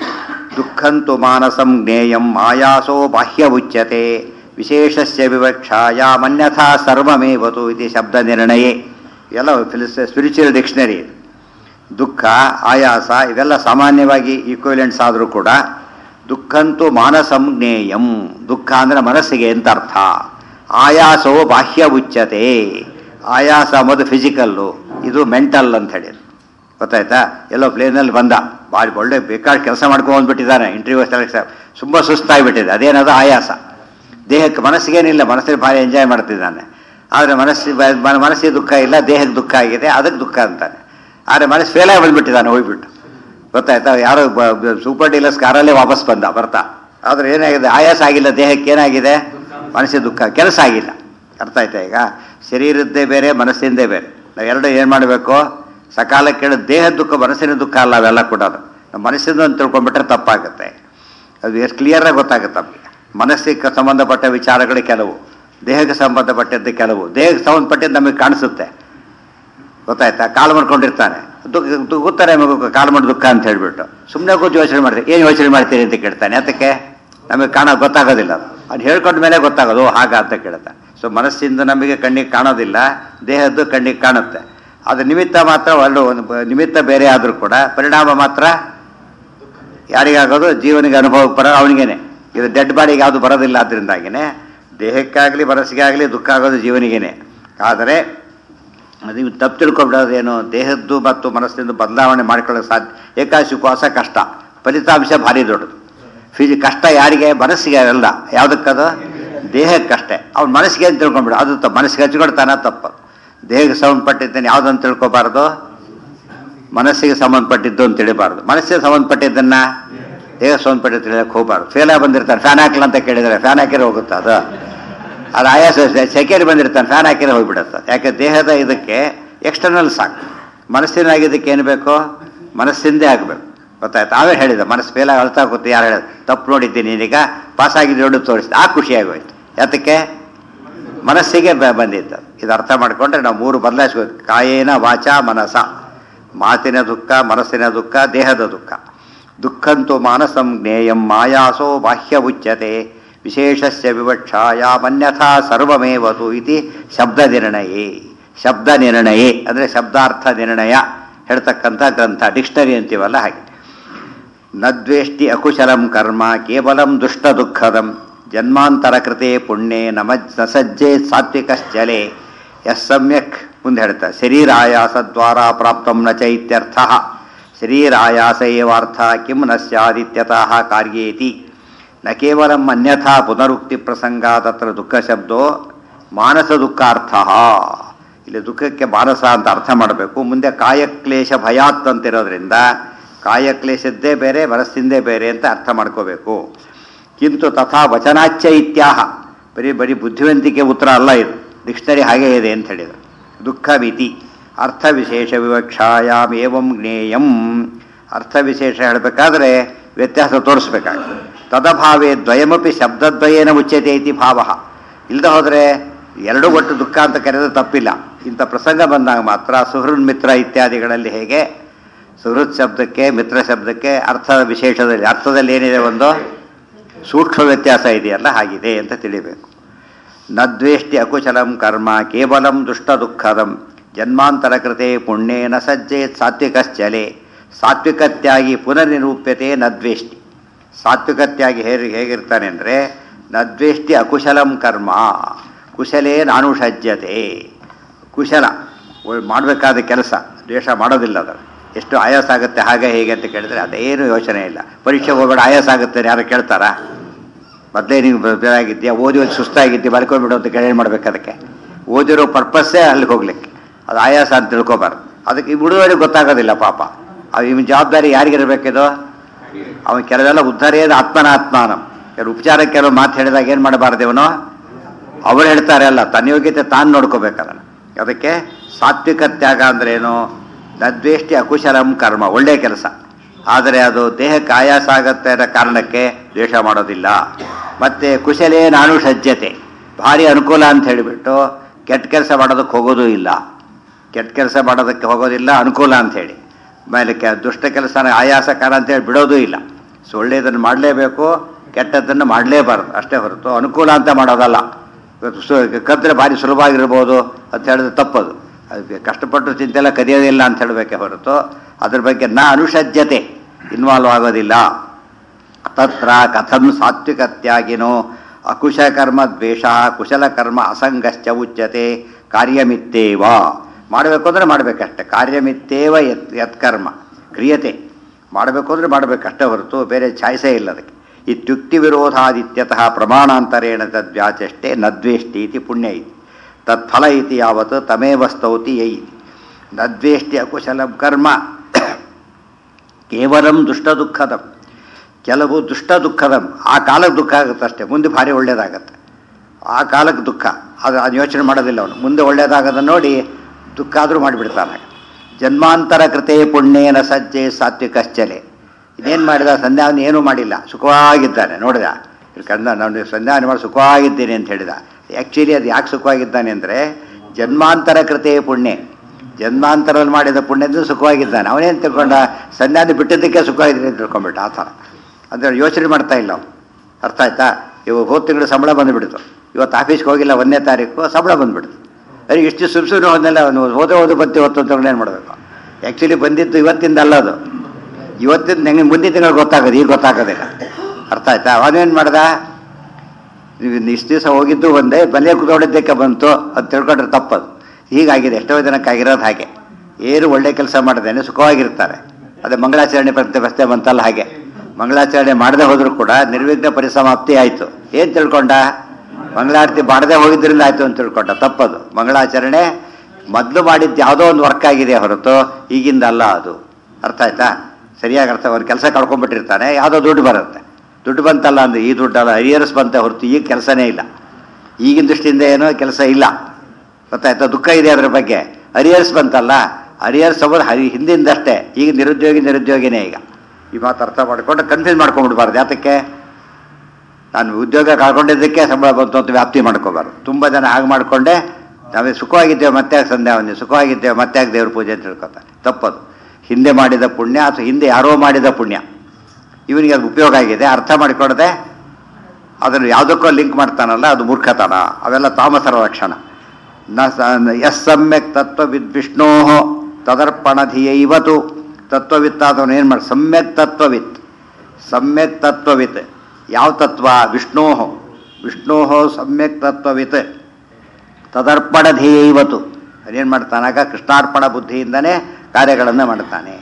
ದುಃಖಂತು ಮಾನಸಂ ಜ್ಞೇಯಂ ಆಯಾಸೋ ಬಾಹ್ಯ ಉಚ್ಯತೆ ವಿಶೇಷಸ್ಯ ವಿವಕ್ಷಾಯಾಮನ್ಯಥಾ ಸರ್ವಮೇವತು ಇತಿ ಶಬ್ದ ನಿರ್ಣಯೇ ಎಲ್ಲ ಫಿಲಿಸ್ ಸ್ಪಿರಿಚುವಲ್ ಡಿಕ್ಷನರಿ ದುಃಖ ಆಯಾಸ ಇವೆಲ್ಲ ಸಾಮಾನ್ಯವಾಗಿ ಈಕ್ವಲೆಂಟ್ಸ್ ಆದರೂ ಕೂಡ ದುಃಖಂತೂ ಮಾನಸಂ ಜ್ಞೇಯಂ ದುಃಖ ಅಂದರೆ ಮನಸ್ಸಿಗೆ ಅಂತ ಅರ್ಥ ಆಯಾಸವು ಬಾಹ್ಯ ಉಚ್ಯತೆ ಆಯಾಸ ಮೊದಲು ಫಿಸಿಕಲ್ಲು ಇದು ಮೆಂಟಲ್ ಅಂತ ಹೇಳಿ ಗೊತ್ತಾಯ್ತಾ ಎಲ್ಲೋ ಪ್ಲೇನಲ್ಲಿ ಬಂದ ಭಾರಿ ಒಳ್ಳೆ ಬೇಕಾದ ಕೆಲಸ ಮಾಡ್ಕೊಂಡು ಬಂದ್ಬಿಟ್ಟಿದ್ದಾನೆ ಇಂಟರ್ವ್ಯೂ ಸೆಲೆಕ್ಷನ್ ತುಂಬ ಸುಸ್ತಾಗಿಬಿಟ್ಟಿದೆ ಅದೇನದು ಆಯಾಸ ದೇಹಕ್ಕೆ ಮನಸ್ಸಿಗೇನಿಲ್ಲ ಮನಸ್ಸಿಗೆ ಭಾರಿ ಎಂಜಾಯ್ ಮಾಡ್ತಿದ್ದಾನೆ ಆದರೆ ಮನಸ್ಸಿ ಮನಸ್ಸಿಗೆ ದುಃಖ ಇಲ್ಲ ದೇಹಕ್ಕೆ ದುಃಖ ಆಗಿದೆ ಅದಕ್ಕೆ ದುಃಖ ಅಂತಾನೆ ಆದರೆ ಮನಸ್ಸು ಫೇಲಾಗಿ ಬಂದ್ಬಿಟ್ಟಿದ್ದಾನೆ ಹೋಗ್ಬಿಟ್ಟು ಗೊತ್ತಾಯ್ತಾ ಯಾರೋ ಸೂಪರ್ ಡೀಲರ್ಸ್ ಕಾರಲ್ಲೇ ವಾಪಸ್ ಬಂದ ಬರ್ತಾ ಆದ್ರೆ ಏನಾಗಿದೆ ಆಯಾಸ ಆಗಿಲ್ಲ ದೇಹಕ್ಕೆ ಏನಾಗಿದೆ ಮನಸ್ಸಿಗೆ ದುಃಖ ಕೆಲಸ ಆಗಿಲ್ಲ ಅರ್ಥ ಆಯ್ತಾ ಈಗ ಶರೀರದ್ದೇ ಬೇರೆ ಮನಸ್ಸಿಂದೇ ಬೇರೆ ನಾವು ಎರಡು ಏನು ಮಾಡಬೇಕು ಸಕಾಲಕ್ಕೆ ಕೇಳಿ ದೇಹದ ದುಃಖ ಮನಸ್ಸಿನ ದುಃಖ ಅಲ್ಲ ಅವೆಲ್ಲ ಕೂಡ ನಮ್ಮ ಮನಸ್ಸಿಂದ ಅಂತ ತಿಳ್ಕೊಂಡ್ಬಿಟ್ರೆ ತಪ್ಪಾಗುತ್ತೆ ಅದು ಎಷ್ಟು ಕ್ಲಿಯರಾಗಿ ಗೊತ್ತಾಗುತ್ತೆ ನಮಗೆ ಮನಸ್ಸಿಗೆ ಸಂಬಂಧಪಟ್ಟ ವಿಚಾರಗಳು ಕೆಲವು ದೇಹಕ್ಕೆ ಸಂಬಂಧಪಟ್ಟದ್ದು ಕೆಲವು ದೇಹಕ್ಕೆ ಸಂಬಂಧಪಟ್ಟಿದ್ದು ನಮಗೆ ಕಾಣಿಸುತ್ತೆ ಗೊತ್ತಾಯ್ತಾ ಕಾಲು ಮಾಡ್ಕೊಂಡಿರ್ತಾನೆ ದುಃಖ ದು- ಗೊತ್ತಾರೆ ಮಗು ಕಾಲು ಮಾಡಿ ದುಃಖ ಅಂತ ಹೇಳ್ಬಿಟ್ಟು ಸುಮ್ಮನೆ ಕೂತು ಯೋಚನೆ ಮಾಡ್ತೀವಿ ಏನು ಯೋಚನೆ ಮಾಡ್ತೀರಿ ಅಂತ ಕೇಳ್ತಾನೆ ಅದಕ್ಕೆ ನಮಗೆ ಕಾಣ ಗೊತ್ತಾಗೋದಿಲ್ಲ ಅದು ಅದು ಹೇಳ್ಕೊಂಡ ಮೇಲೆ ಗೊತ್ತಾಗೋದು ಓ, ಹಾಗ ಅಂತ ಕೇಳ್ತಾನೆ ಸೊ ಮನಸ್ಸಿಂದ ನಮಗೆ ಕಣ್ಣಿಗೆ ಕಾಣೋದಿಲ್ಲ ದೇಹದ್ದು ಕಣ್ಣಿಗೆ ಕಾಣುತ್ತೆ ಅದು ನಿಮಿತ್ತ ಮಾತ್ರ ಒಳ್ಳೆ ಒಂದು ಬ- ನಿಮಿತ್ತ ಬೇರೆ ಆದರೂ ಕೂಡ ಪರಿಣಾಮ ಮಾತ್ರ ಯಾರಿಗಾಗೋದು ಜೀವನಿಗೆ ಅನುಭವಕ್ಕೆ ಬರೋ ಅವನಿಗೇನೆ ಇದು ಡೆಡ್ ಬಾಡಿಗೆ ಯಾವುದು ಬರೋದಿಲ್ಲ ಅದರಿಂದಾಗಿನೇ ದೇಹಕ್ಕಾಗಲಿ ಮನಸ್ಸಿಗಾಗಲಿ ದುಃಖ ಆಗೋದು ಜೀವನಿಗೇನೆ ಆದರೆ ನೀವು ತಪ್ಪು ತಿಳ್ಕೊಬಿಡೋದೇನು ದೇಹದ್ದು ಮತ್ತು ಮನಸ್ಸಿಂದು ಬದಲಾವಣೆ ಮಾಡಿಕೊಳ್ಳೋ ಸಾಧ್ಯ ಏಕಾದಶಿ ಉಪವಾಸ ಕಷ್ಟ ಫಲಿತಾಂಶ ಭಾರಿ ದೊಡ್ಡದು ಫಿಜಿ ಕಷ್ಟ ಯಾರಿಗೆ ಮನಸ್ಸಿಗೆ ಅಲ್ಲ ಯಾವುದಕ್ಕದು ದೇಹಕ್ಕಷ್ಟೇ ಅವ್ನ ಮನಸ್ಸಿಗೆ ಅಂತ ತಿಳ್ಕೊಂಬಿಡು ಅದು ತಪ್ಪು ಮನಸ್ಸಿಗೆ ಹಚ್ಕೊಳ್ತಾನ ತಪ್ಪು ದೇಹಕ್ಕೆ ಸಂಬಂಧಪಟ್ಟಿದ್ದೇನೆ ಯಾವುದಂತ ತಿಳ್ಕೊಬಾರ್ದು ಮನಸ್ಸಿಗೆ ಸಂಬಂಧಪಟ್ಟಿದ್ದು ಅಂತ ತಿಳಿಬಾರ್ದು ಮನಸ್ಸಿಗೆ ಸಂಬಂಧಪಟ್ಟಿದ್ದನ್ನ ದೇಹ ಸಂಬಂಧಪಟ್ಟಿದ್ದು ತಿಳಿಯಕ್ಕೆ ಹೋಗಬಾರ್ದು ಫೇಲ್ ಆಗಿ ಬಂದಿರ್ತಾನೆ ಫ್ಯಾನ್ ಹಾಕಲ್ಲ ಅಂತ ಕೇಳಿದರೆ ಫ್ಯಾನ್ ಹಾಕಿರೋ ಹೋಗುತ್ತೆ ಅದು ಅದು ಆಯಾಸ ಸೆಕೆಂಡ್ ಬಂದಿರ್ತಾನೆ ಫ್ಯಾನ್ ಹಾಕಿರೋ ಹೋಗ್ಬಿಡುತ್ತೆ ಯಾಕೆ ದೇಹದ ಇದಕ್ಕೆ ಎಕ್ಸ್ಟರ್ನಲ್ ಸಾಕು ಮನಸ್ಸಿನಾಗಿದ್ದಕ್ಕೆ ಏನು ಬೇಕು ಮನಸ್ಸಿಂದೇ ಆಗಬೇಕು ಗೊತ್ತಾಯ್ತು ಅವೇ ಹೇಳಿದ ಮನಸ್ಸು ಫೇಲ್ ಆಗಿ ಅಳ್ತಾ ಕೂತು ಯಾರು ಹೇಳಿದ ತಪ್ಪು ನೋಡಿದ್ದೀನಿ ನೀನೀಗ ಪಾಸ್ ಆಗಿದ್ದು ನೋಡಿ ತೋರಿಸಿದೆ ಆ ಖುಷಿಯಾಗೋಯ್ತು ಯಾತಕ್ಕೆ ಮನಸ್ಸಿಗೆ ಬ- ಬಂದಿತ್ತು ಇದು ಅರ್ಥ ಮಾಡಿಕೊಂಡ್ರೆ ನಾವು ಮೂರು ಬದಲಾಯಿಸ್ಬೇಕು ಕಾಯೇನ ವಾಚ ಮನಸ ಮಾತಿನ ದುಃಖ ಮನಸ್ಸಿನ ದುಃಖ ದೇಹದ ದುಃಖ ದುಃಖಂತು ಮಾನಸಂ ಜ್ಞೇಯಂ ಮಾಯಾಸೋ ಬಾಹ್ಯ ಉಚ್ಯತೆ ವಿಶೇಷಸ್ಯ ವಿವಕ್ಷಾಯಾಮನ್ಯಥಾ ಸರ್ವಮೇವತು ಇತಿ ಶಬ್ದ ನಿರ್ಣಯೇ ಶಬ್ದ ನಿರ್ಣಯೇ ಅಂದರೆ ಶಬ್ದಾರ್ಥ ನಿರ್ಣಯ ಹೇಳ್ತಕ್ಕಂಥ ಗ್ರಂಥ ಡಿಕ್ಷನರಿ ಅಂತೀವಲ್ಲ ಹಾಗೆ ನದ್ವೇಷ್ಟಿ ಅಕುಶಲಂ ಕರ್ಮ ಕೇವಲಂ ದುಷ್ಟ ದುಃಖದಂ ಜನ್ಮಾಂತರ ಕೃತೆ ಪುಣ್ಯೆ ನಮ ನ ಸಜ್ಜೆ ಸಾತ್ವಿಕಶ್ಚಲೆ ಯಸ್ ಸಮ್ಯಕ್ ಮುಂದೆ ಹೇಳ್ತಾರೆ ಶರೀರಾಯಾಸದ್ವಾರ ಪ್ರಾಪ್ತಂ ನ ಚೈತ್ಯರ್ಥ ಶರೀರಾಯಾಸ ಏವಾರ್ಥ ಕಿಂ ನ ಸ್ಯಾದಿತ್ಯತಃ ಕಾರ್ಯೇತಿ ನ ಕೇವಲಂ ಅನ್ಯಥಾ ಪುನರುಕ್ತಿ ಪ್ರಸಂಗ ತತ್ರ ದುಃಖ ಶಬ್ದೋ ಮಾನಸ ದುಃಖಾರ್ಥ ಇಲ್ಲಿ ದುಃಖಕ್ಕೆ ಮಾನಸ ಅಂತ ಅರ್ಥ ಮಾಡಬೇಕು ಮುಂದೆ ಕಾಯಕ್ಲೇಶ ಭಯಾತ್ ಅಂತಿರೋದ್ರಿಂದ ಕಾಯಕ್ಲೇಶದ್ದೇ ಬೇರೆ ಮನಸ್ಸಿಂದೇ ಬೇರೆ ಅಂತ ಅರ್ಥ ಮಾಡ್ಕೋಬೇಕು ಕಿಂತು ತಥಾ ವಚನಾಚ್ಯ ಇತ್ಯಾಹ ಬರೀ ಬರೀ ಬುದ್ಧಿವಂತಿಕೆ ಉತ್ತರ ಅಲ್ಲ ಇದು ಡಿಕ್ಷನರಿ ಹಾಗೇ ಇದೆ ಅಂತ ಹೇಳಿದರು ದುಃಖ ಮಿತಿ ಅರ್ಥ ವಿಶೇಷ ವಿವಕ್ಷಾಯಾಮ್ ಏವಂ ಜ್ಞೇಯಂ ಅರ್ಥ ವಿಶೇಷ ಹೇಳಬೇಕಾದ್ರೆ ವ್ಯತ್ಯಾಸ ತೋರಿಸ್ಬೇಕಾಗ್ತದೆ ತದಭಾವೇ ದ್ವಯಮಪಿ ಶಬ್ದದ್ವಯೇನ ಮುಚ್ಯತೆ ಇತಿ ಭಾವ ಇಲ್ಲದೆ ಹೋದರೆ ಎರಡು ಒಟ್ಟು ದುಃಖ ಅಂತ ಕರೆದ್ರೆ ತಪ್ಪಿಲ್ಲ ಇಂಥ ಪ್ರಸಂಗ ಬಂದಾಗ ಮಾತ್ರ ಸುಹೃನ್ ಮಿತ್ರ ಇತ್ಯಾದಿಗಳಲ್ಲಿ ಹೇಗೆ ಸುಹೃತ್ ಶಬ್ದಕ್ಕೆ ಮಿತ್ರ ಶಬ್ದಕ್ಕೆ ಅರ್ಥ ವಿಶೇಷದಲ್ಲಿ ಅರ್ಥದಲ್ಲಿ ಏನಿದೆ ಒಂದು ಸೂಕ್ಷ್ಮ ವ್ಯತ್ಯಾಸ ಇದೆಯಲ್ಲ ಹಾಗಿದೆ ಅಂತ ತಿಳಿಬೇಕು ನದ್ವೇಷ್ಟಿ ಅಕುಶಲಂ ಕರ್ಮ ಕೇವಲಂ ದುಷ್ಟ ದುಃಖದಂ ಜನ್ಮಾಂತರ ಕೃತೆ ಪುಣ್ಯೇನ ಸಜ್ಜೇತ್ ಸಾತ್ವಿಕಶ್ಚಲೆ ಸಾತ್ವಿಕತ್ಯಾಗಿ ಪುನರ್ನಿರೂಪ್ಯತೆ ನದ್ವೇಷ್ಟಿ ಸಾತ್ವಿಕತ್ಯಾಗಿ ಹೇಗೆ ಹೇಗಿರ್ತಾನೆ ಅಂದರೆ ನದ್ವೇಷ್ಟಿ ಅಕುಶಲಂ ಕರ್ಮ ಕುಶಲೇ ನಾನುಷಜ್ಯತೆ ಕುಶಲ ಒಳ್- ಮಾಡಬೇಕಾದ ಕೆಲಸ ದ್ವೇಷ ಮಾಡೋದಿಲ್ಲ ಅದರ ಎಷ್ಟು ಆಯಾಸ ಆಗುತ್ತೆ ಹಾಗೆ ಹೇಗೆ ಅಂತ ಕೇಳಿದ್ರೆ ಅದೇನು ಯೋಚನೆ ಇಲ್ಲ ಪರೀಕ್ಷೆ ಹೋಗ್ಬೇಡ ಆಯಾಸ ಆಗುತ್ತೆ ಅಂತ ಯಾರು ಕೇಳ್ತಾರಾ ಮೊದಲೇ ನೀವು ಬೇರಾಗಿದ್ದೀಯಾ ಓದಿ ಓದಿ ಸುಸ್ತಾಗಿದ್ದೀಯ ಬರ್ಕೊಂಡ್ಬಿಡು ಅಂತ ಕೇಳಿ ಮಾಡ್ಬೇಕು ಅದಕ್ಕೆ ಓದಿರೋ ಪರ್ಪಸ್ಸೇ ಅಲ್ಲಿಗೆ ಹೋಗ್ಲಿಕ್ಕೆ ಅದು ಆಯಾಸ ಅಂತ ತಿಳ್ಕೊಬಾರ್ದು ಅದಕ್ಕೆ ಬಿಡುವವರಿಗೆ ಗೊತ್ತಾಗೋದಿಲ್ಲ ಪಾಪ ಅವ್ ಇವನ್ ಜವಾಬ್ದಾರಿ ಯಾರಿಗಿರ್ಬೇಕಿದು ಅವನ್ ಕೆಲವೆಲ್ಲ ಉದ್ಧಾರೇದ ಆತ್ಮನಾತ್ಮಾನಂ ಕೆಲವು ಉಪಚಾರಕ್ಕೆ ಕೆಲವು ಮಾತು ಹೇಳಿದಾಗ ಏನು ಮಾಡಬಾರ್ದು ಇವನು ಅವ್ರು ಹೇಳ್ತಾರೆ ಅಲ್ಲ ತನ್ನ ಯೋಗ್ಯತೆ ತಾನು ನೋಡ್ಕೋಬೇಕಲ್ಲ ಅದಕ್ಕೆ ಸಾತ್ವಿಕ ತ್ಯಾಗ ಅಂದ್ರೇನು ನದ್ವೇಷ್ಟಿ ಅಕುಶಲಂ ಕರ್ಮ ಒಳ್ಳೆಯ ಕೆಲಸ ಆದರೆ ಅದು ದೇಹಕ್ಕೆ ಆಯಾಸ ಆಗತ್ತೆ ಅನ್ನೋ ಕಾರಣಕ್ಕೆ ದ್ವೇಷ ಮಾಡೋದಿಲ್ಲ ಮತ್ತೆ ಕುಶಲೇ ನಾನು ಸಜ್ಜತೆ ಭಾರಿ ಅನುಕೂಲ ಅಂತ ಹೇಳಿಬಿಟ್ಟು ಕೆಟ್ಟ ಕೆಲಸ ಮಾಡೋದಕ್ಕೆ ಹೋಗೋದೂ ಇಲ್ಲ ಕೆಟ್ಟ ಕೆಲಸ ಮಾಡೋದಕ್ಕೆ ಹೋಗೋದಿಲ್ಲ ಅನುಕೂಲ ಅಂತ ಹೇಳಿ ಆಮೇಲೆ ಕೆ ದುಷ್ಟ ಕೆಲಸನ ಆಯಾಸಕಾರ ಅಂತೇಳಿ ಬಿಡೋದೂ ಇಲ್ಲ ಸೊ ಒಳ್ಳೆಯದನ್ನು ಮಾಡಲೇಬೇಕು ಕೆಟ್ಟದ್ದನ್ನು ಮಾಡಲೇಬಾರ್ದು ಅಷ್ಟೇ ಹೊರತು ಅನುಕೂಲ ಅಂತ ಮಾಡೋದಲ್ಲ ಇವತ್ತು ಸು ಕದ್ರೆ ಭಾರಿ ಸುಲಭವಾಗಿರ್ಬೋದು ಅಂತ ಹೇಳಿದ್ರೆ ತಪ್ಪದು ಅದಕ್ಕೆ ಕಷ್ಟಪಟ್ಟು ಚಿಂತೆ ಎಲ್ಲ ಕದಿಯೋದಿಲ್ಲ ಅಂತ ಹೇಳಬೇಕೆ ಹೊರತು ಅದ್ರ ಬಗ್ಗೆ ನ ಅನುಷಜ್ಯತೆ ಇನ್ವಾಲ್ವ್ ಆಗೋದಿಲ್ಲ ತತ್ರ ಕಥಂ ಸಾತ್ವಿಕತ್ಯಾಗಿನೋ ಅಕುಶಕರ್ಮ ದ್ವೇಷ ಕುಶಲಕರ್ಮ ಅಸಂಗಶ್ಚ ಉಚ್ಯತೆ ಕಾರ್ಯಮಿತ್ತೇವ ಮಾಡಬೇಕು ಅಂದರೆ ಮಾಡಬೇಕಷ್ಟೆ ಕಾರ್ಯಮಿತ್ತೇವ ಯತ್ ಯತ್ಕರ್ಮ ಕ್ರಿಯತೆ ಮಾಡಬೇಕು ಅಂದರೆ ಮಾಡಬೇಕಷ್ಟೇ ಹೊರತು ಬೇರೆ ಛಾಯ್ಸೇ ಇಲ್ಲ ಅದಕ್ಕೆ ಇತ್ಯುಕ್ತಿ ವಿರೋಧಾದಿತ್ಯತಃ ಪ್ರಮಾಣಾಂತರೇಣ ತದ್ವ್ಯಾಚಷ್ಟೇ ನದ್ವೇಷ್ಟಿ ಇತಿ ಪುಣ್ಯ ಇತಿ ತತ್ಫಲ ಇತಿ ಯಾವತ್ ತಮೇವ ಸ್ತೌತಿ ಯೈ ನದ್ವೇಷ್ಟಿ ಅಕುಶಲಂ ಕರ್ಮ ಕೇವಲಂ ದುಷ್ಟ ದುಃಖದಂ ಕೆಲವು ದುಷ್ಟ ದುಃಖದಂ ಆ ಕಾಲಕ್ಕೆ ದುಃಖ ಆಗುತ್ತೆ ಅಷ್ಟೇ ಮುಂದೆ ಭಾರಿ ಒಳ್ಳೇದಾಗತ್ತೆ ಆ ಕಾಲಕ್ಕೆ ದುಃಖ ಅದು ಅದು ಯೋಚನೆ ಮಾಡೋದಿಲ್ಲ ಅವನು ಮುಂದೆ ಒಳ್ಳೇದಾಗದ ನೋಡಿ ದುಃಖ ಆದರೂ ಮಾಡಿಬಿಡ್ತಾನೆ ಜನ್ಮಾಂತರ ಕೃತೆ ಪುಣ್ಯೇನ ಸಜ್ಜೆ ಸಾತ್ವಿಕಶ್ಚಲೆ ಇದೇನು ಮಾಡಿದ ಸಂಧ್ಯಾವನ ಏನೂ ಮಾಡಿಲ್ಲ ಸುಖವಾಗಿದ್ದಾನೆ ನೋಡಿದ ಇಲ್ಲಿ ಕಂದ ನಾನು ಸಂಧ್ಯಾವನೆ ಮಾಡಿ ಸುಖವಾಗಿದ್ದೇನೆ ಅಂತ ಹೇಳಿದ ಆ್ಯಕ್ಚುಲಿ ಅದು ಯಾಕೆ ಸುಖವಾಗಿದ್ದಾನೆ ಅಂದರೆ ಜನ್ಮಾಂತರ ಕೃತೆ ಪುಣ್ಯ ಜನ್ಮಾಂತರಲ್ಲಿ ಮಾಡಿದ ಪುಣ್ಯದಿಂದ ಸುಖವಾಗಿದ್ದಾನೆ ಅವನೇನು ತಿಳ್ಕೊಂಡ ಸಂಧ್ಯಾವನೆ ಬಿಟ್ಟಿದ್ದಕ್ಕೆ ಸುಖವಾಗಿದ್ದೀನಿ ಅಂತ ತಿಳ್ಕೊಂಬಿಟ್ಟ ಆ ಥರ ಅಂದರೆ ಯೋಚನೆ ಮಾಡ್ತಾ ಇಲ್ಲ ಅವನು ಅರ್ಥ ಆಯ್ತಾ ಇವಾಗ ಹೋದ ತಿಂಗಳು ಸಂಬಳ ಬಂದುಬಿಡ್ತು ಇವತ್ತು ಆಫೀಸ್ಗೆ ಹೋಗಿಲ್ಲ ಒಂದನೇ ತಾರೀಕು ಸಂಬಳ ಬಂದುಬಿಡ್ತು ಅರೆ ಇಷ್ಟು ಸುಮ್ ಸುಮ್ಮನೆ ಹೋದ್ನೆಲ್ಲ ಅವನು ಹೋದ್ರೆ ಹೋದು ಬತ್ತಿ ಹೊತ್ತು ಅಂತ ಏನು ಮಾಡಬೇಕು ಆ್ಯಕ್ಚುಲಿ ಬಂದಿದ್ದು ಇವತ್ತಿಂದ ಅಲ್ಲ ಅದು ಇವತ್ತಿಂದ ನಂಗೆ ಮುಂದಿನ ತಿಂಗಳು ಗೊತ್ತಾಗೋದು ಈಗ ಗೊತ್ತಾಗೋದಿಲ್ಲ ಅರ್ಥ ಆಯ್ತಾ ಅವನೇನು ಮಾಡ್ದ ನೀವು ಇಷ್ಟು ದಿವಸ ಹೋಗಿದ್ದು ಒಂದೇ ಮನೆ ಕೂತ್ಕೊಂಡಿದ್ದಕ್ಕೆ ಬಂತು ಅಂತ ತಿಳ್ಕೊಂಡ್ರೆ ತಪ್ಪದು ಹೀಗಾಗಿದೆ ಎಷ್ಟೋ ಜನಕ್ಕಾಗಿರೋದು ಹಾಗೆ ಏನು ಒಳ್ಳೆ ಕೆಲಸ ಮಾಡಿದ್ದೇನೆ ಸುಖವಾಗಿರ್ತಾರೆ ಅದೇ ಮಂಗಳಾಚರಣೆ ಪ್ರತಿಭೆ ಬಂತಲ್ಲ ಹಾಗೆ ಮಂಗಳಾಚರಣೆ ಮಾಡದೆ ಹೋದರೂ ಕೂಡ ನಿರ್ವಿಘ್ನ ಪರಿಸಮಾಪ್ತಿ ಆಯಿತು ಏನು ತಿಳ್ಕೊಂಡ ಮಂಗಳಾರತಿ ಮಾಡದೆ ಹೋಗಿದ್ರಿಂದ ಆಯಿತು ಅಂತ ತಿಳ್ಕೊಂಡ ತಪ್ಪದು ಮಂಗಳಾಚರಣೆ ಮೊದಲು ಮಾಡಿದ್ದು ಯಾವುದೋ ಒಂದು ವರ್ಕ್ ಆಗಿದೆ ಹೊರತು ಈಗಿಂದ ಅಲ್ಲ ಅದು ಅರ್ಥ ಆಯ್ತಾ ಸರಿಯಾಗಿ ಅರ್ಥ ಒಂದು ಕೆಲಸ ಕಳ್ಕೊಂಡ್ಬಿಟ್ಟಿರ್ತಾನೆ ಯಾವುದೋ ದುಡ್ಡು ಬರುತ್ತೆ ದುಡ್ಡು ಬಂತಲ್ಲ ಅಂದ್ರೆ ಈ ದುಡ್ಡಲ್ಲ ಹರಿಯರ್ಸ್ ಬಂತೆ ಹೊರತು ಈಗ ಕೆಲಸನೇ ಇಲ್ಲ ಈಗಿನ ದೃಷ್ಟಿಯಿಂದ ಏನೋ ಕೆಲಸ ಇಲ್ಲ ಗೊತ್ತಾಯ್ತಾ ದುಃಖ ಇದೆ ಅದ್ರ ಬಗ್ಗೆ ಹರಿಯರ್ಸ್ ಬಂತಲ್ಲ ಹರಿಯರ್ಸ್ ಅವರು ಹರಿ ಹಿಂದಿಂದಷ್ಟೇ ಈಗ ನಿರುದ್ಯೋಗಿ ನಿರುದ್ಯೋಗಿನೇ ಈಗ ಈ ಮಾತು ಅರ್ಥ ಮಾಡಿಕೊಂಡು ಕನ್ಫ್ಯೂಸ್ ಮಾಡ್ಕೊಂಡ್ಬಿಡ್ಬಾರ್ದು ಯಾತಕ್ಕೆ ನಾನು ಉದ್ಯೋಗ ಕಳ್ಕೊಂಡಿದ್ದಕ್ಕೆ ಸಂಬಳ ಬಂತು ಅಂತ ವ್ಯಾಪ್ತಿ ಮಾಡ್ಕೋಬಾರ್ದು ತುಂಬ ಜನ ಹಾಗೆ ಮಾಡಿಕೊಂಡೆ ನಾವೇ ಸುಖವಾಗಿದ್ದೇವೆ ಮತ್ತೆ ಯಾಕೆ ಸಂಧ್ಯಾ ಒಂದು ಸುಖವಾಗಿದ್ದೇವೆ ಮತ್ತೆ ಯಾಕೆ ದೇವ್ರ ಪೂಜೆ ಅಂತ ತಿಳ್ಕೊತಾರೆ ತಪ್ಪದು ಹಿಂದೆ ಮಾಡಿದ ಪುಣ್ಯ ಅಥವಾ ಹಿಂದೆ ಯಾರೋ ಮಾಡಿದ ಪುಣ್ಯ ಇವನಿಗೆ ಅದು ಉಪಯೋಗ ಆಗಿದೆ ಅರ್ಥ ಮಾಡಿಕೊಡದೆ ಅದನ್ನು ಯಾವುದಕ್ಕೋ ಲಿಂಕ್ ಮಾಡ್ತಾನಲ್ಲ ಅದು ಮೂರ್ಖತನ ಅವೆಲ್ಲ ತಾಮಸರ ಲಕ್ಷಣ ನ ಸ- ಯಸ್ ಸಮ್ಯಕ್ ತತ್ವವಿದ್ ವಿಷ್ಣೋ ತದರ್ಪಣಧಿಯೈವತು ತತ್ವವಿತ್ ಆದವನು ಏನು ಮಾಡಿ ಸಮ್ಯಕ್ ತತ್ವವಿತ್ ಸಮ್ಯಕ್ ತತ್ವವಿತ್ ಯಾವ ತತ್ವ ವಿಷ್ಣೋ ವಿಷ್ಣೋ ಸಮ್ಯಕ್ ತತ್ವವಿತ್ ತದರ್ಪಣ ಧ್ಯೇಯವತು ಅದೇನು ಮಾಡ್ತಾನಾಗ ಕೃಷ್ಣಾರ್ಪಣ ಬುದ್ಧಿಯಿಂದನೇ ಕಾರ್ಯಗಳನ್ನು ಮಾಡ್ತಾನೆ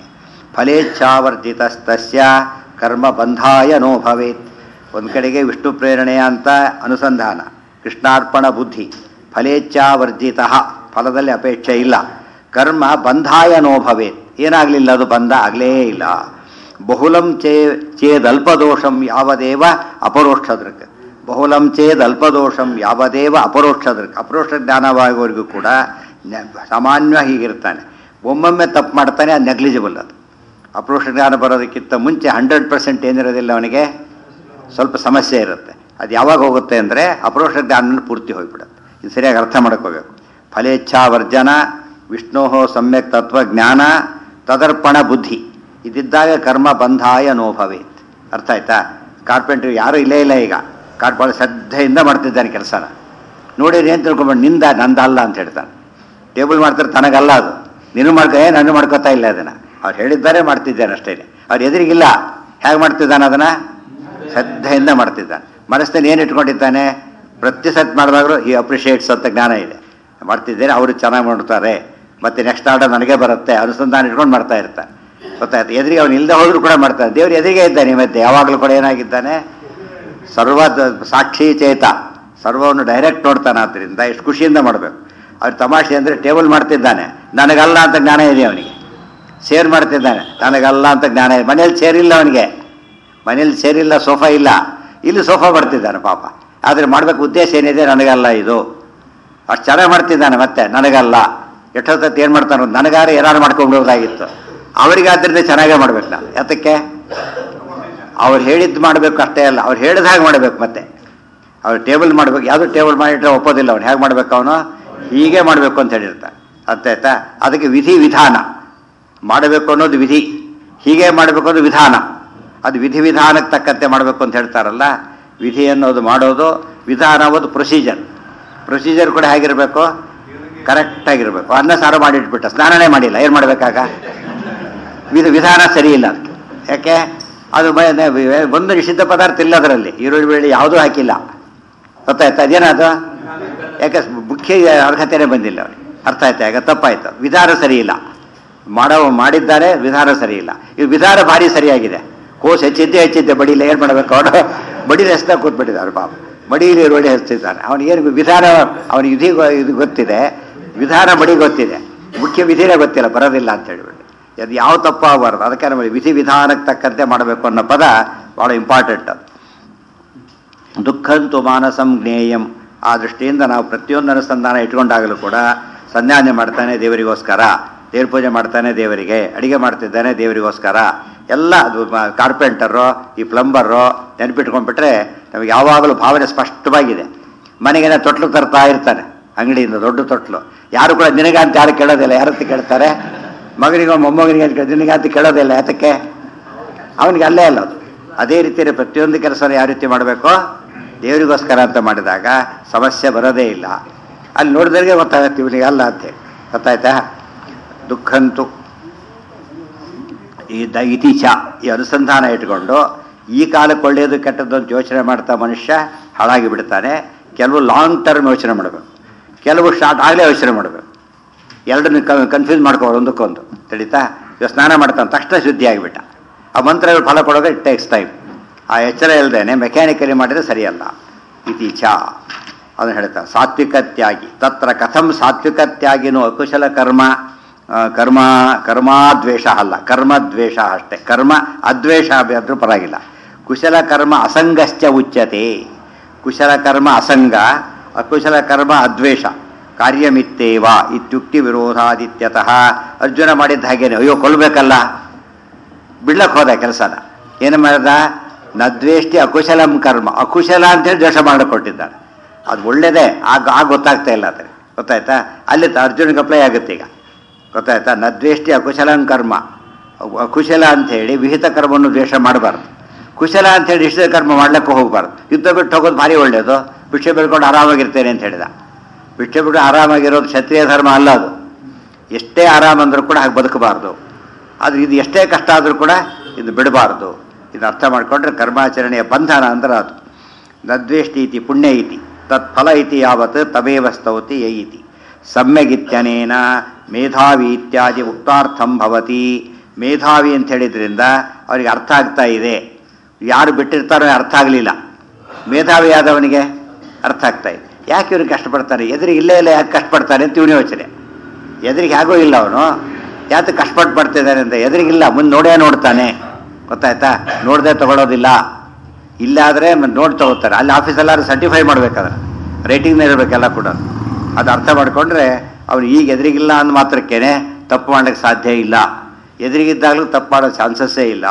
ಫಲೇಚ್ಛಾವರ್ಜಿತಸ್ತಸ್ಯ ಕರ್ಮ ಬಂಧಾಯ ನೋ ಭವೇತ್ ಒಂದು ಕಡೆಗೆ ವಿಷ್ಣು ಪ್ರೇರಣೆಯ ಅಂತ ಅನುಸಂಧಾನ ಕೃಷ್ಣಾರ್ಪಣ ಬುದ್ಧಿ ಫಲೇಚ್ಛಾವರ್ಜಿತ ಫಲದಲ್ಲಿ ಅಪೇಕ್ಷೆ ಇಲ್ಲ ಕರ್ಮ ಬಂಧಾಯ ನೋ ಭವೇತ್ ಏನಾಗಲಿಲ್ಲ ಅದು ಬಂಧ ಆಗಲೇ ಇಲ್ಲ ಬಹುಲಂ ಚೇ ಚೇದಲ್ಪದೋಷಂ ಯಾವದೇವ ಅಪರೋಕ್ಷ ದೃಕ್ ಬಹುಲಂ ಚೇದ್ ಅಲ್ಪದೋಷಂ ಯಾವದೇವ ಅಪರೋಕ್ಷ ದೃಕ್ ಅಪರೋಕ್ಷ ಜ್ಞಾನವಾಗುವವರೆಗೂ ಕೂಡ ನ- ಸಾಮಾನ್ಯ ಹೀಗಿರ್ತಾನೆ ಒಮ್ಮೊಮ್ಮೆ ತಪ್ಪು ಮಾಡ್ತಾನೆ ಅದು ನೆಗ್ಲಿಜಿಬಲ್ ಅದು ಅಪರೋಕ್ಷ ಜ್ಞಾನ ಬರೋದಕ್ಕಿಂತ ಮುಂಚೆ ಹಂಡ್ರೆಡ್ ಪರ್ಸೆಂಟ್ ಏನಿರೋದಿಲ್ಲ ಅವನಿಗೆ ಸ್ವಲ್ಪ ಸಮಸ್ಯೆ ಇರುತ್ತೆ ಅದು ಯಾವಾಗ ಹೋಗುತ್ತೆ ಅಂದರೆ ಅಪರೋಕ್ಷ ಜ್ಞಾನ ಪೂರ್ತಿ ಹೋಗ್ಬಿಡುತ್ತೆ ಇದು ಸರಿಯಾಗಿ ಅರ್ಥ ಮಾಡ್ಕೋಬೇಕು ಫಲೇಚ್ಛಾ ವರ್ಜನ ವಿಷ್ಣೋ ಸಮ್ಯಕ್ ತತ್ವಜ್ಞಾನ ತದರ್ಪಣ ಬುದ್ಧಿ ಇದಿದ್ದಾಗ ಕರ್ಮ ಬಂಧಾಯ ನೋ ಭವೇತ್ ಅರ್ಥ ಆಯ್ತಾ ಕಾರ್ಪೆಂಟ್ರಿ ಯಾರೂ ಇಲ್ಲೇ ಇಲ್ಲ ಈಗ ಕಾರ್ಪೊರೇಟ್ ಶ್ರದ್ಧೆಯಿಂದ ಮಾಡ್ತಿದ್ದಾನೆ ಕೆಲಸನ ನೋಡಿರಿ ಏನು ತಿಳ್ಕೊಂಬಿಟ್ಟು ನಿಂದ ನಂದಲ್ಲ ಅಂತ ಹೇಳ್ತಾನೆ ಟೇಬಲ್ ಮಾಡ್ತಾರೆ ತನಗಲ್ಲ ಅದು ನೀನು ಮಾಡ್ಕೊ ಏ ನಾನು ಮಾಡ್ಕೋತಾ ಇಲ್ಲ ಅದನ್ನು ಅವ್ರು ಹೇಳಿದ್ದಾರೆ ಮಾಡ್ತಿದ್ದಾನೆ ಅಷ್ಟೇ ಅವ್ರು ಎದುರಿಗಿಲ್ಲ ಹೇಗೆ ಮಾಡ್ತಿದ್ದಾನೆ ಅದನ್ನು ಶ್ರದ್ಧೆಯಿಂದ ಮಾಡ್ತಿದ್ದಾನೆ ಮನಸ್ಸಿನಲ್ಲಿ ಏನು ಇಟ್ಕೊಂಡಿದ್ದಾನೆ ಪ್ರತಿ ಸತ್ ಮಾಡಿದಾಗಲೂ ಈ ಅಪ್ರಿಷಿಯೇಟ್ಸ್ ಅಂತ ಜ್ಞಾನ ಇದೆ ಮಾಡ್ತಿದ್ದೇನೆ ಅವರು ಚೆನ್ನಾಗಿ ಮಾಡ್ತಾರೆ ಮತ್ತೆ ನೆಕ್ಸ್ಟ್ ಆರ್ಡರ್ ನನಗೆ ಬರುತ್ತೆ ಅನುಸಂಧಾನ ಇಟ್ಕೊಂಡು ಮಾಡ್ತಾ ಇರ್ತಾನೆ ಗೊತ್ತಾಯ್ತು ಎದುರಿಗೆ ಅವ್ನು ಇಲ್ಲದೆ ಹೋದ್ರು ಕೂಡ ಮಾಡ್ತಾನೆ ದೇವ್ರು ಎದುರಿಗೆ ಇದ್ದಾನೆ ಮತ್ತೆ ಯಾವಾಗಲೂ ಕೂಡ ಏನಾಗಿದ್ದಾನೆ ಸರ್ವ ಸಾಕ್ಷಿ ಚೇತ ಸರ್ವವನ್ನು ಡೈರೆಕ್ಟ್ ನೋಡ್ತಾನೆ ಆದ್ದರಿಂದ ಎಷ್ಟು ಖುಷಿಯಿಂದ ಮಾಡಬೇಕು ಅವ್ರು ತಮಾಷೆ ಅಂದರೆ ಟೇಬಲ್ ಮಾಡ್ತಿದ್ದಾನೆ ನನಗಲ್ಲ ಅಂತ ಜ್ಞಾನ ಇದೆ ಅವನಿಗೆ ಸೇರ್ ಮಾಡ್ತಿದ್ದಾನೆ ನನಗಲ್ಲ ಅಂತ ಜ್ಞಾನ ಇದೆ ಮನೇಲಿ ಸೇರಿಲ್ಲ ಅವನಿಗೆ ಮನೇಲಿ ಸೇರಿಲ್ಲ ಸೋಫಾ ಇಲ್ಲ ಇಲ್ಲಿ ಸೋಫಾ ಬರ್ತಿದ್ದಾನೆ ಪಾಪ ಆದರೆ ಮಾಡಬೇಕು ಉದ್ದೇಶ ಏನಿದೆ ನನಗಲ್ಲ ಇದು ಅಷ್ಟು ಚೆನ್ನಾಗಿ ಮಾಡ್ತಿದ್ದಾನೆ ಮತ್ತೆ ನನಗಲ್ಲ ಎಷ್ಟೊತ್ತತ್ತು ಏನು ಮಾಡ್ತಾನೆ ನನಗಾರೆ ಏನಾರು ಮಾಡ್ಕೊಂಡ್ಬಿಡೋದಾಗಿತ್ತು ಅವರಿಗಾದ್ರಿಂದ ಚೆನ್ನಾಗೇ ಮಾಡ್ಬೇಕು ನಾವು ಯಾತಕ್ಕೆ ಅವ್ರು ಹೇಳಿದ್ದು ಮಾಡಬೇಕು ಅಷ್ಟೇ ಅಲ್ಲ ಅವ್ರು ಹೇಳಿದ ಹಾಗೆ ಮಾಡಬೇಕು ಮತ್ತೆ ಅವ್ರು ಟೇಬಲ್ ಮಾಡಬೇಕು ಯಾವುದೋ ಟೇಬಲ್ ಮಾಡಿಟ್ರೆ ಒಪ್ಪೋದಿಲ್ಲ ಅವ್ನು ಹೇಗೆ ಮಾಡಬೇಕು ಅವನು ಹೀಗೆ ಮಾಡಬೇಕು ಅಂತ ಹೇಳಿರ್ತಾನೆ ಅರ್ಥ ಆಯ್ತಾ ಅದಕ್ಕೆ ವಿಧಿ ವಿಧಾನ ಮಾಡಬೇಕು ಅನ್ನೋದು ವಿಧಿ ಹೀಗೆ ಮಾಡಬೇಕು ಅನ್ನೋದು ವಿಧಾನ ಅದು ವಿಧಿ ವಿಧಾನಕ್ಕೆ ತಕ್ಕಂತೆ ಮಾಡಬೇಕು ಅಂತ ಹೇಳ್ತಾರಲ್ಲ ವಿಧಿ ಅನ್ನೋದು ಮಾಡೋದು ವಿಧಾನ ಅನ್ನೋದು ಪ್ರೊಸೀಜರ್ ಪ್ರೊಸೀಜರ್ ಕೂಡ ಹೇಗಿರಬೇಕು ಕರೆಕ್ಟಾಗಿರಬೇಕು ಅನ್ನ ಸಾರು ಮಾಡಿಟ್ಬಿಟ್ಟ ಸ್ನಾನನೇ ಮಾಡಿಲ್ಲ ಏನು ಮಾಡಬೇಕಾಗ ವಿಧ ವಿಧಾನ ಸರಿ ಇಲ್ಲ ಅದಕ್ಕೆ ಯಾಕೆ ಅದು ಮ- ನ- ವಿ- ಒಂದು ನಿಷಿದ್ಧ ಪದಾರ್ಥ ಇಲ್ಲ ಅದರಲ್ಲಿ ಈರುಳ್ಳಿ ಬೆಳ್ಳಿ ಯಾವುದೂ ಹಾಕಿಲ್ಲ ಗೊತ್ತಾಯ್ತಾ ಅದೇನದು ಯಾಕೆ ಮುಖ್ಯ ಅರ್ಹತೆನೇ ಬಂದಿಲ್ಲ ಅವ್ರಿಗೆ ಅರ್ಥ ಆಯ್ತಾ ಈಗ ತಪ್ಪಾಯ್ತು ವಿಧಾನ ಸರಿ ಇಲ್ಲ ಮಾಡೋ ಮಾಡಿದ್ದಾರೆ ವಿಧಾನ ಸರಿ ಇಲ್ಲ ಇದು ವಿಧಾನ ಭಾರಿ ಸರಿಯಾಗಿದೆ ಕೋಸ್ ಹೆಚ್ಚಿದ್ದೆ ಹೆಚ್ಚಿದ್ದೆ ಬಡಿಲ್ಲ ಏನು ಮಾಡಬೇಕು ಅವನು ಬಡಿಲಿ ಹೆಸ್ತಾ ಕೂತ್ಬಿಟ್ಟಿದ್ದಾರೆ ಪಾಪ ಮಡಿಯಲ್ಲಿ ಈರುಳ್ಳಿ ಹಚ್ತಿದ್ದಾನೆ ಅವನಿಗೇನು ವಿಧಾನ ಅವನಿಗೆ ವಿಧಿ ಗೊ- ಇದು ಗೊತ್ತಿದೆ ವಿಧಾನ ಬಡಿ ಗೊತ್ತಿದೆ ಮುಖ್ಯ ವಿಧಿನೇ ಗೊತ್ತಿಲ್ಲ ಬರೋದಿಲ್ಲ ಅಂತ ಹೇಳ್ಬಿಟ್ಟು ಅದು ಯಾವ ತಪ್ಪಾಗಬಾರ್ದು ಅದಕ್ಕೆ ನಮಗೆ ವಿಧಿ ವಿಧಾನಕ್ಕೆ ತಕ್ಕಂತೆ ಮಾಡಬೇಕು ಅನ್ನೋ ಪದ ಭಾಳ ಇಂಪಾರ್ಟೆಂಟ್ ಅದು ದುಃಖಂತು ಮಾನಸಂ ಜ್ಞೇಯಂ ಆ ದೃಷ್ಟಿಯಿಂದ ನಾವು ಪ್ರತಿಯೊಂದು ಅನುಸಂಧಾನ ಇಟ್ಕೊಂಡಾಗಲೂ ಕೂಡ ಸಂಧ್ಯಾನೆ ಮಾಡ್ತಾನೆ ದೇವರಿಗೋಸ್ಕರ ದೇವ್ರ ಪೂಜೆ ಮಾಡ್ತಾನೆ ದೇವರಿಗೆ ಅಡಿಗೆ ಮಾಡ್ತಿದ್ದಾನೆ ದೇವರಿಗೋಸ್ಕರ ಎಲ್ಲ ಅದು ಕಾರ್ಪೆಂಟರು ಈ ಪ್ಲಂಬರು ನೆನಪಿಟ್ಕೊಂಡ್ಬಿಟ್ರೆ ನಮಗೆ ಯಾವಾಗಲೂ ಭಾವನೆ ಸ್ಪಷ್ಟವಾಗಿದೆ ಮನೆಗೇನೆ ತೊಟ್ಲು ತರ್ತಾ ಇರ್ತಾನೆ ಅಂಗಡಿಯಿಂದ ದೊಡ್ಡ ತೊಟ್ಲು ಯಾರು ಕೂಡ ನಿನಗೆ ಅಂತ ಯಾರು ಕೇಳೋದಿಲ್ಲ ಯಾರತ್ತ ಕೇಳ್ತಾರೆ ಮಗನಿಗೋ ಮೊಮ್ಮಗನಿಗೆ ಅಂತ ಕೇಳಿ ನಿನಗೆ ಅಂತ ಕೇಳೋದಿಲ್ಲ ಯಾತಕ್ಕೆ ಅವನಿಗೆ ಅಲ್ಲೇ ಅಲ್ಲ ಅದು ಅದೇ ರೀತಿಯಲ್ಲಿ ಪ್ರತಿಯೊಂದು ಕೆಲಸನ ಯಾವ ರೀತಿ ಮಾಡಬೇಕು ದೇವರಿಗೋಸ್ಕರ ಅಂತ ಮಾಡಿದಾಗ ಸಮಸ್ಯೆ ಬರೋದೇ ಇಲ್ಲ ಅಲ್ಲಿ ನೋಡಿದ್ರೆ ಗೊತ್ತಾಗತ್ತೆ ಇವನಿಗೆ ಅಲ್ಲ ಅಂತೇಳಿ ಗೊತ್ತಾಯ್ತಾ ದುಃಖಂತು ಈ ದ ಇತಿಚ ಈ ಅನುಸಂಧಾನ ಇಟ್ಕೊಂಡು ಈ ಕಾಲಕ್ಕೆ ಒಳ್ಳೆಯದು ಕೆಟ್ಟದ್ದು ಅಂತ ಯೋಚನೆ ಮಾಡ್ತಾ ಮನುಷ್ಯ ಹಾಳಾಗಿ ಬಿಡ್ತಾನೆ ಕೆಲವು ಲಾಂಗ್ ಟರ್ಮ್ ಯೋಚನೆ ಮಾಡಬೇಕು ಕೆಲವು ಶಾರ್ಟ್ ಆಗಲೇ ಯೋಚನೆ ಮಾಡಬೇಕು ಎರಡನ್ನು ಕನ್ಫ್ಯೂಸ್ ಮಾಡ್ಕೋರು ಒಂದಕ್ಕೊಂದು ತಿಳಿತಾ ಇವಾಗ ಸ್ನಾನ ಮಾಡ್ತಾನೆ ತಕ್ಷಣ ಶುದ್ಧಿ ಆಗಿಬಿಟ್ಟ ಆ ಮಂತ್ರಗಳು ಫಲ ಕೊಡೋಕೆ ಇಟ್ ಟೇಕ್ಸ್ ಟೈಮ್ ಆ ಎಚ್ಚರ ಇಲ್ಲದೇನೆ ಮೆಕ್ಯಾನಿಕಲಿ ಮಾಡಿದ್ರೆ ಸರಿಯಲ್ಲ ಇತೀಚ ಅದನ್ನು ಹೇಳ್ತಾರೆ ಸಾತ್ವಿಕ ತ್ಯಾಗಿ ತತ್ರ ಕಥಂ ಸಾತ್ವಿಕ ತ್ಯಾಗಿನೋ ಅಕುಶಲ ಕರ್ಮ ಆ, ಕರ್ಮ ಕರ್ಮಾದ್ವೇಷ ಅಲ್ಲ ಕರ್ಮದ್ವೇಷ ಅಷ್ಟೇ ಕರ್ಮ ಅದ್ವೇಷ ಆದ್ರೂ ಪರವಾಗಿಲ್ಲ ಕುಶಲ ಕರ್ಮ ಅಸಂಗಶ್ಚ ಉಚ್ಯತೆ ಕುಶಲ ಕರ್ಮ ಅಸಂಗ ಅಕುಶಲ ಕರ್ಮ ಅದ್ವೇಷ ಕಾರ್ಯಮಿತ್ತೇವ ಇತ್ಯುಕ್ತಿ ವಿರೋಧಾದಿತ್ಯತಃ ಅರ್ಜುನ ಮಾಡಿದ್ದ ಹಾಗೇನೆ ಅಯ್ಯೋ ಕೊಲ್ಬೇಕಲ್ಲ ಬಿಡ್ಲಕ್ಕೆ ಹೋದ ಕೆಲಸನ ಏನು ಮಾಡ್ದ ನದ್ವೇಷ್ಟಿ ಅಕುಶಲಂ ಕರ್ಮ ಅಕುಶಲ ಅಂತೇಳಿ ದ್ವೇಷ ಮಾಡಿಕೊಟ್ಟಿದ್ದಾನೆ ಅದು ಒಳ್ಳೇದೇ ಆಗ ಆಗ ಗೊತ್ತಾಗ್ತಾ ಇಲ್ಲ ಅದಕ್ಕೆ ಗೊತ್ತಾಯ್ತಾ ಅಲ್ಲಿ ತ- ಅರ್ಜುನಿಗೆ ಅಪ್ಲೈ ಆಗುತ್ತೆ ಈಗ ಗೊತ್ತಾಯ್ತಾ ನದ್ವೇಷ್ಟಿ ಅಕುಶಲಂ ಕರ್ಮ ಅ- ಅಕುಶಲ ಅಂಥೇಳಿ ವಿಹಿತ ಕರ್ಮವನ್ನು ದ್ವೇಷ ಮಾಡಬಾರ್ದು ಕುಶಲ ಅಂಥೇಳಿ ಇಷ್ಟದ ಕರ್ಮ ಮಾಡ್ಲಿಕ್ಕೆ ಹೋಗಬಾರ್ದು ಯುದ್ಧ ಬಿಟ್ಟು ಹೋಗೋದು ಭಾರಿ ಒಳ್ಳೆಯದು ಭಿಕ್ಷೆ ಬೆಳ್ಕೊಂಡು ಆರಾಮಾಗಿರ್ತೇನೆ ಅಂತ ಹೇಳಿದ ಭಿಕ್ಷೆ ಬಿಟ್ಟು ಆರಾಮಾಗಿರೋದು ಕ್ಷತ್ರಿಯ ಧರ್ಮ ಅಲ್ಲ ಅದು ಎಷ್ಟೇ ಆರಾಮ ಅಂದರೂ ಕೂಡ ಹಾಗೆ ಬದುಕಬಾರ್ದು ಆದರೆ ಇದು ಎಷ್ಟೇ ಕಷ್ಟ ಆದರೂ ಕೂಡ ಇದು ಬಿಡಬಾರ್ದು ಇದು ಅರ್ಥ ಮಾಡಿಕೊಂಡ್ರೆ ಕರ್ಮಾಚರಣೆಯ ಬಂಧನ ಅಂದ್ರೆ ಅದು ನದ್ವೇಷ್ಟಿ ಇತಿ ಪುಣ್ಯ ಇತಿ ತತ್ಫಲ ಇತಿ ಯಾವತ್ ತಮೇವ ಸ್ತೌತಿ ಯ ಇತಿ ಸಮ್ಯಗಿತ್ಯನೇನ ಮೇಧಾವಿ ಇತ್ಯಾದಿ ಉಕ್ತಾರ್ಥಂ ಭವತಿ ಮೇಧಾವಿ ಅಂತ ಹೇಳಿದ್ರಿಂದ ಅವರಿಗೆ ಅರ್ಥ ಆಗ್ತಾ ಇದೆ ಯಾರು ಬಿಟ್ಟಿರ್ತಾರೋ ಅರ್ಥ ಆಗಲಿಲ್ಲ ಮೇಧಾವಿ ಆದವನಿಗೆ ಅರ್ಥ ಆಗ್ತಾ ಇದೆ ಯಾಕೆ ಇವನು ಕಷ್ಟಪಡ್ತಾನೆ ಎದುರಿಗೆ ಇಲ್ಲೇ ಇಲ್ಲ ಯಾಕೆ ಕಷ್ಟಪಡ್ತಾನೆ ಅಂತ ಇವನು ಯೋಚನೆ ಎದುರಿಗೆ ಹೇಗೋ ಇಲ್ಲ ಅವನು ಯಾಕೆ ಕಷ್ಟಪಟ್ಟು ಬರ್ತಿದ್ದಾನೆ ಅಂತ ಎದುರಿಗಿಲ್ಲ ಮುಂದೆ ನೋಡೇ ನೋಡ್ತಾನೆ ಗೊತ್ತಾಯ್ತಾ ನೋಡದೆ ತಗೊಳ್ಳೋದಿಲ್ಲ ಇಲ್ಲಾದರೆ ನೋಡಿ ತಗೋತಾರೆ ಅಲ್ಲಿ ಆಫೀಸಲ್ಲಾರು ಸರ್ಟಿಫೈ ಮಾಡ್ಬೇಕಾದ್ರೆ ರೇಟಿಂಗ್ನ ಇರಬೇಕೆಲ್ಲ ಕೂಡ ಅದು ಅರ್ಥ ಮಾಡಿಕೊಂಡ್ರೆ ಅವ್ನು ಈಗ ಎದುರಿಗಿಲ್ಲ ಅಂದ ಮಾತ್ರಕ್ಕೇನೆ ತಪ್ಪು ಮಾಡೋಕ್ಕೆ ಸಾಧ್ಯ ಇಲ್ಲ ಎದುರಿಗಿದ್ದಾಗಲೂ ತಪ್ಪು ಮಾಡೋ ಚಾನ್ಸಸ್ಸೇ ಇಲ್ಲ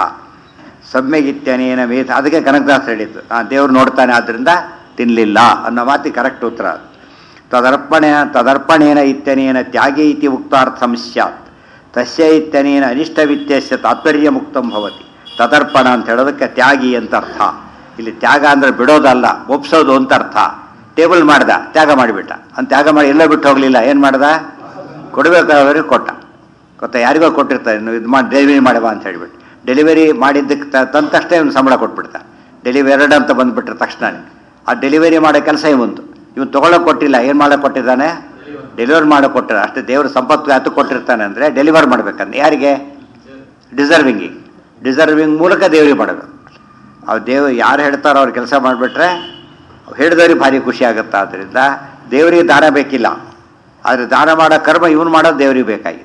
ಸಮ್ಯಗಿತ್ಯನೇನ ಮೇಧ ಅದಕ್ಕೆ ಕನಕದಾಸ್ ಹೇಳಿದ್ದು ಆ ದೇವ್ರು ನೋಡ್ತಾನೆ ಆದ್ದರಿಂದ ತಿನ್ನಲಿಲ್ಲ ಅನ್ನೋ ಮಾತಿ ಕರೆಕ್ಟ್ ಉತ್ತರ ಅದು ತದರ್ಪಣೆ ತದರ್ಪಣೇನ ಇತ್ಯನೇನ ತ್ಯಾಗೇ ಇತಿ ಉಕ್ತಾರ್ಥಂ ಸ್ಯಾತ್ ತಸ್ಯ ಇತ್ಯನೇನ ಅನಿಷ್ಟವಿತ್ಯಸ್ಯ ತಾತ್ಪರ್ಯ ಮುಕ್ತಂ ಭವತಿ ತದರ್ಪಣ ಅಂತ ಹೇಳೋದಕ್ಕೆ ತ್ಯಾಗಿ ಅಂತ ಅರ್ಥ ಇಲ್ಲಿ ತ್ಯಾಗ ಅಂದ್ರೆ ಬಿಡೋದಲ್ಲ ಒಪ್ಸೋದು ಅಂತ ಅರ್ಥ ಟೇಬಲ್ ಮಾಡ್ದ ತ್ಯಾಗ ಮಾಡಿಬಿಟ್ಟ ಅಂತ ತ್ಯಾಗ ಮಾಡಿ ಎಲ್ಲೋ ಬಿಟ್ಟು ಹೋಗಲಿಲ್ಲ ಏನು ಮಾಡ್ದ ಕೊಡಬೇಕಾದವ್ರಿಗೆ ಕೊಟ್ಟ ಗೊತ್ತಾ ಯಾರಿಗೋ ಕೊಟ್ಟಿರ್ತಾರೆ ನೀವು ಇದು ಮಾಡಿ ಡೆಲಿವರಿ ಮಾಡವ ಅಂತ ಹೇಳ್ಬಿಟ್ಟು ಡೆಲಿವರಿ ಮಾಡಿದ್ದಕ್ಕೆ ತ- ತಂದ ತಕ್ಷಣ ಇವನು ಸಂಬಳ ಕೊಟ್ಬಿಡ್ತಾ ಡೆಲಿವರ್ಡ್ ಅಂತ ಬಂದ್ಬಿಟ್ರೆ ತಕ್ಷಣನೇ ಆ ಡೆಲಿವರಿ ಮಾಡೋ ಕೆಲಸ ಇವಂತು ಇವನು ತೊಗೊಳಕ್ಕೆ ಕೊಟ್ಟಿಲ್ಲ ಏನು ಮಾಡಕ್ಕೆ ಕೊಟ್ಟಿದ್ದಾನೆ ಡೆಲಿವರ್ ಮಾಡಕ್ಕೆ ಕೊಟ್ಟಿಲ್ಲ ಅಷ್ಟೇ ದೇವರು ಸಂಪತ್ತು ಯಾತಕ್ಕೆ ಕೊಟ್ಟಿರ್ತಾನೆ ಅಂದರೆ ಡೆಲಿವರ್ ಮಾಡ್ಬೇಕಂದ್ರೆ ಯಾರಿಗೆ ಡಿಸರ್ವಿಂಗಿಗೆ ಡಿಸರ್ವಿಂಗ್ ಮೂಲಕ ದೇವರಿಗೆ ಮಾಡಬೇಕು ಅವ್ರು ದೇವ್ ಯಾರು ಹೇಳ್ತಾರೋ ಅವ್ರು ಕೆಲಸ ಮಾಡಿಬಿಟ್ರೆ ಹೇಳಿದವ್ರಿಗೆ ಭಾರಿ ಖುಷಿ ಆಗುತ್ತೆ ಆದ್ದರಿಂದ ದೇವರಿಗೆ ದಾನ ಬೇಕಿಲ್ಲ ಆದರೆ ದಾನ ಮಾಡೋ ಕರ್ಮ ಇವನು ಮಾಡೋದು ದೇವರಿಗೆ ಬೇಕಾಗಿದೆ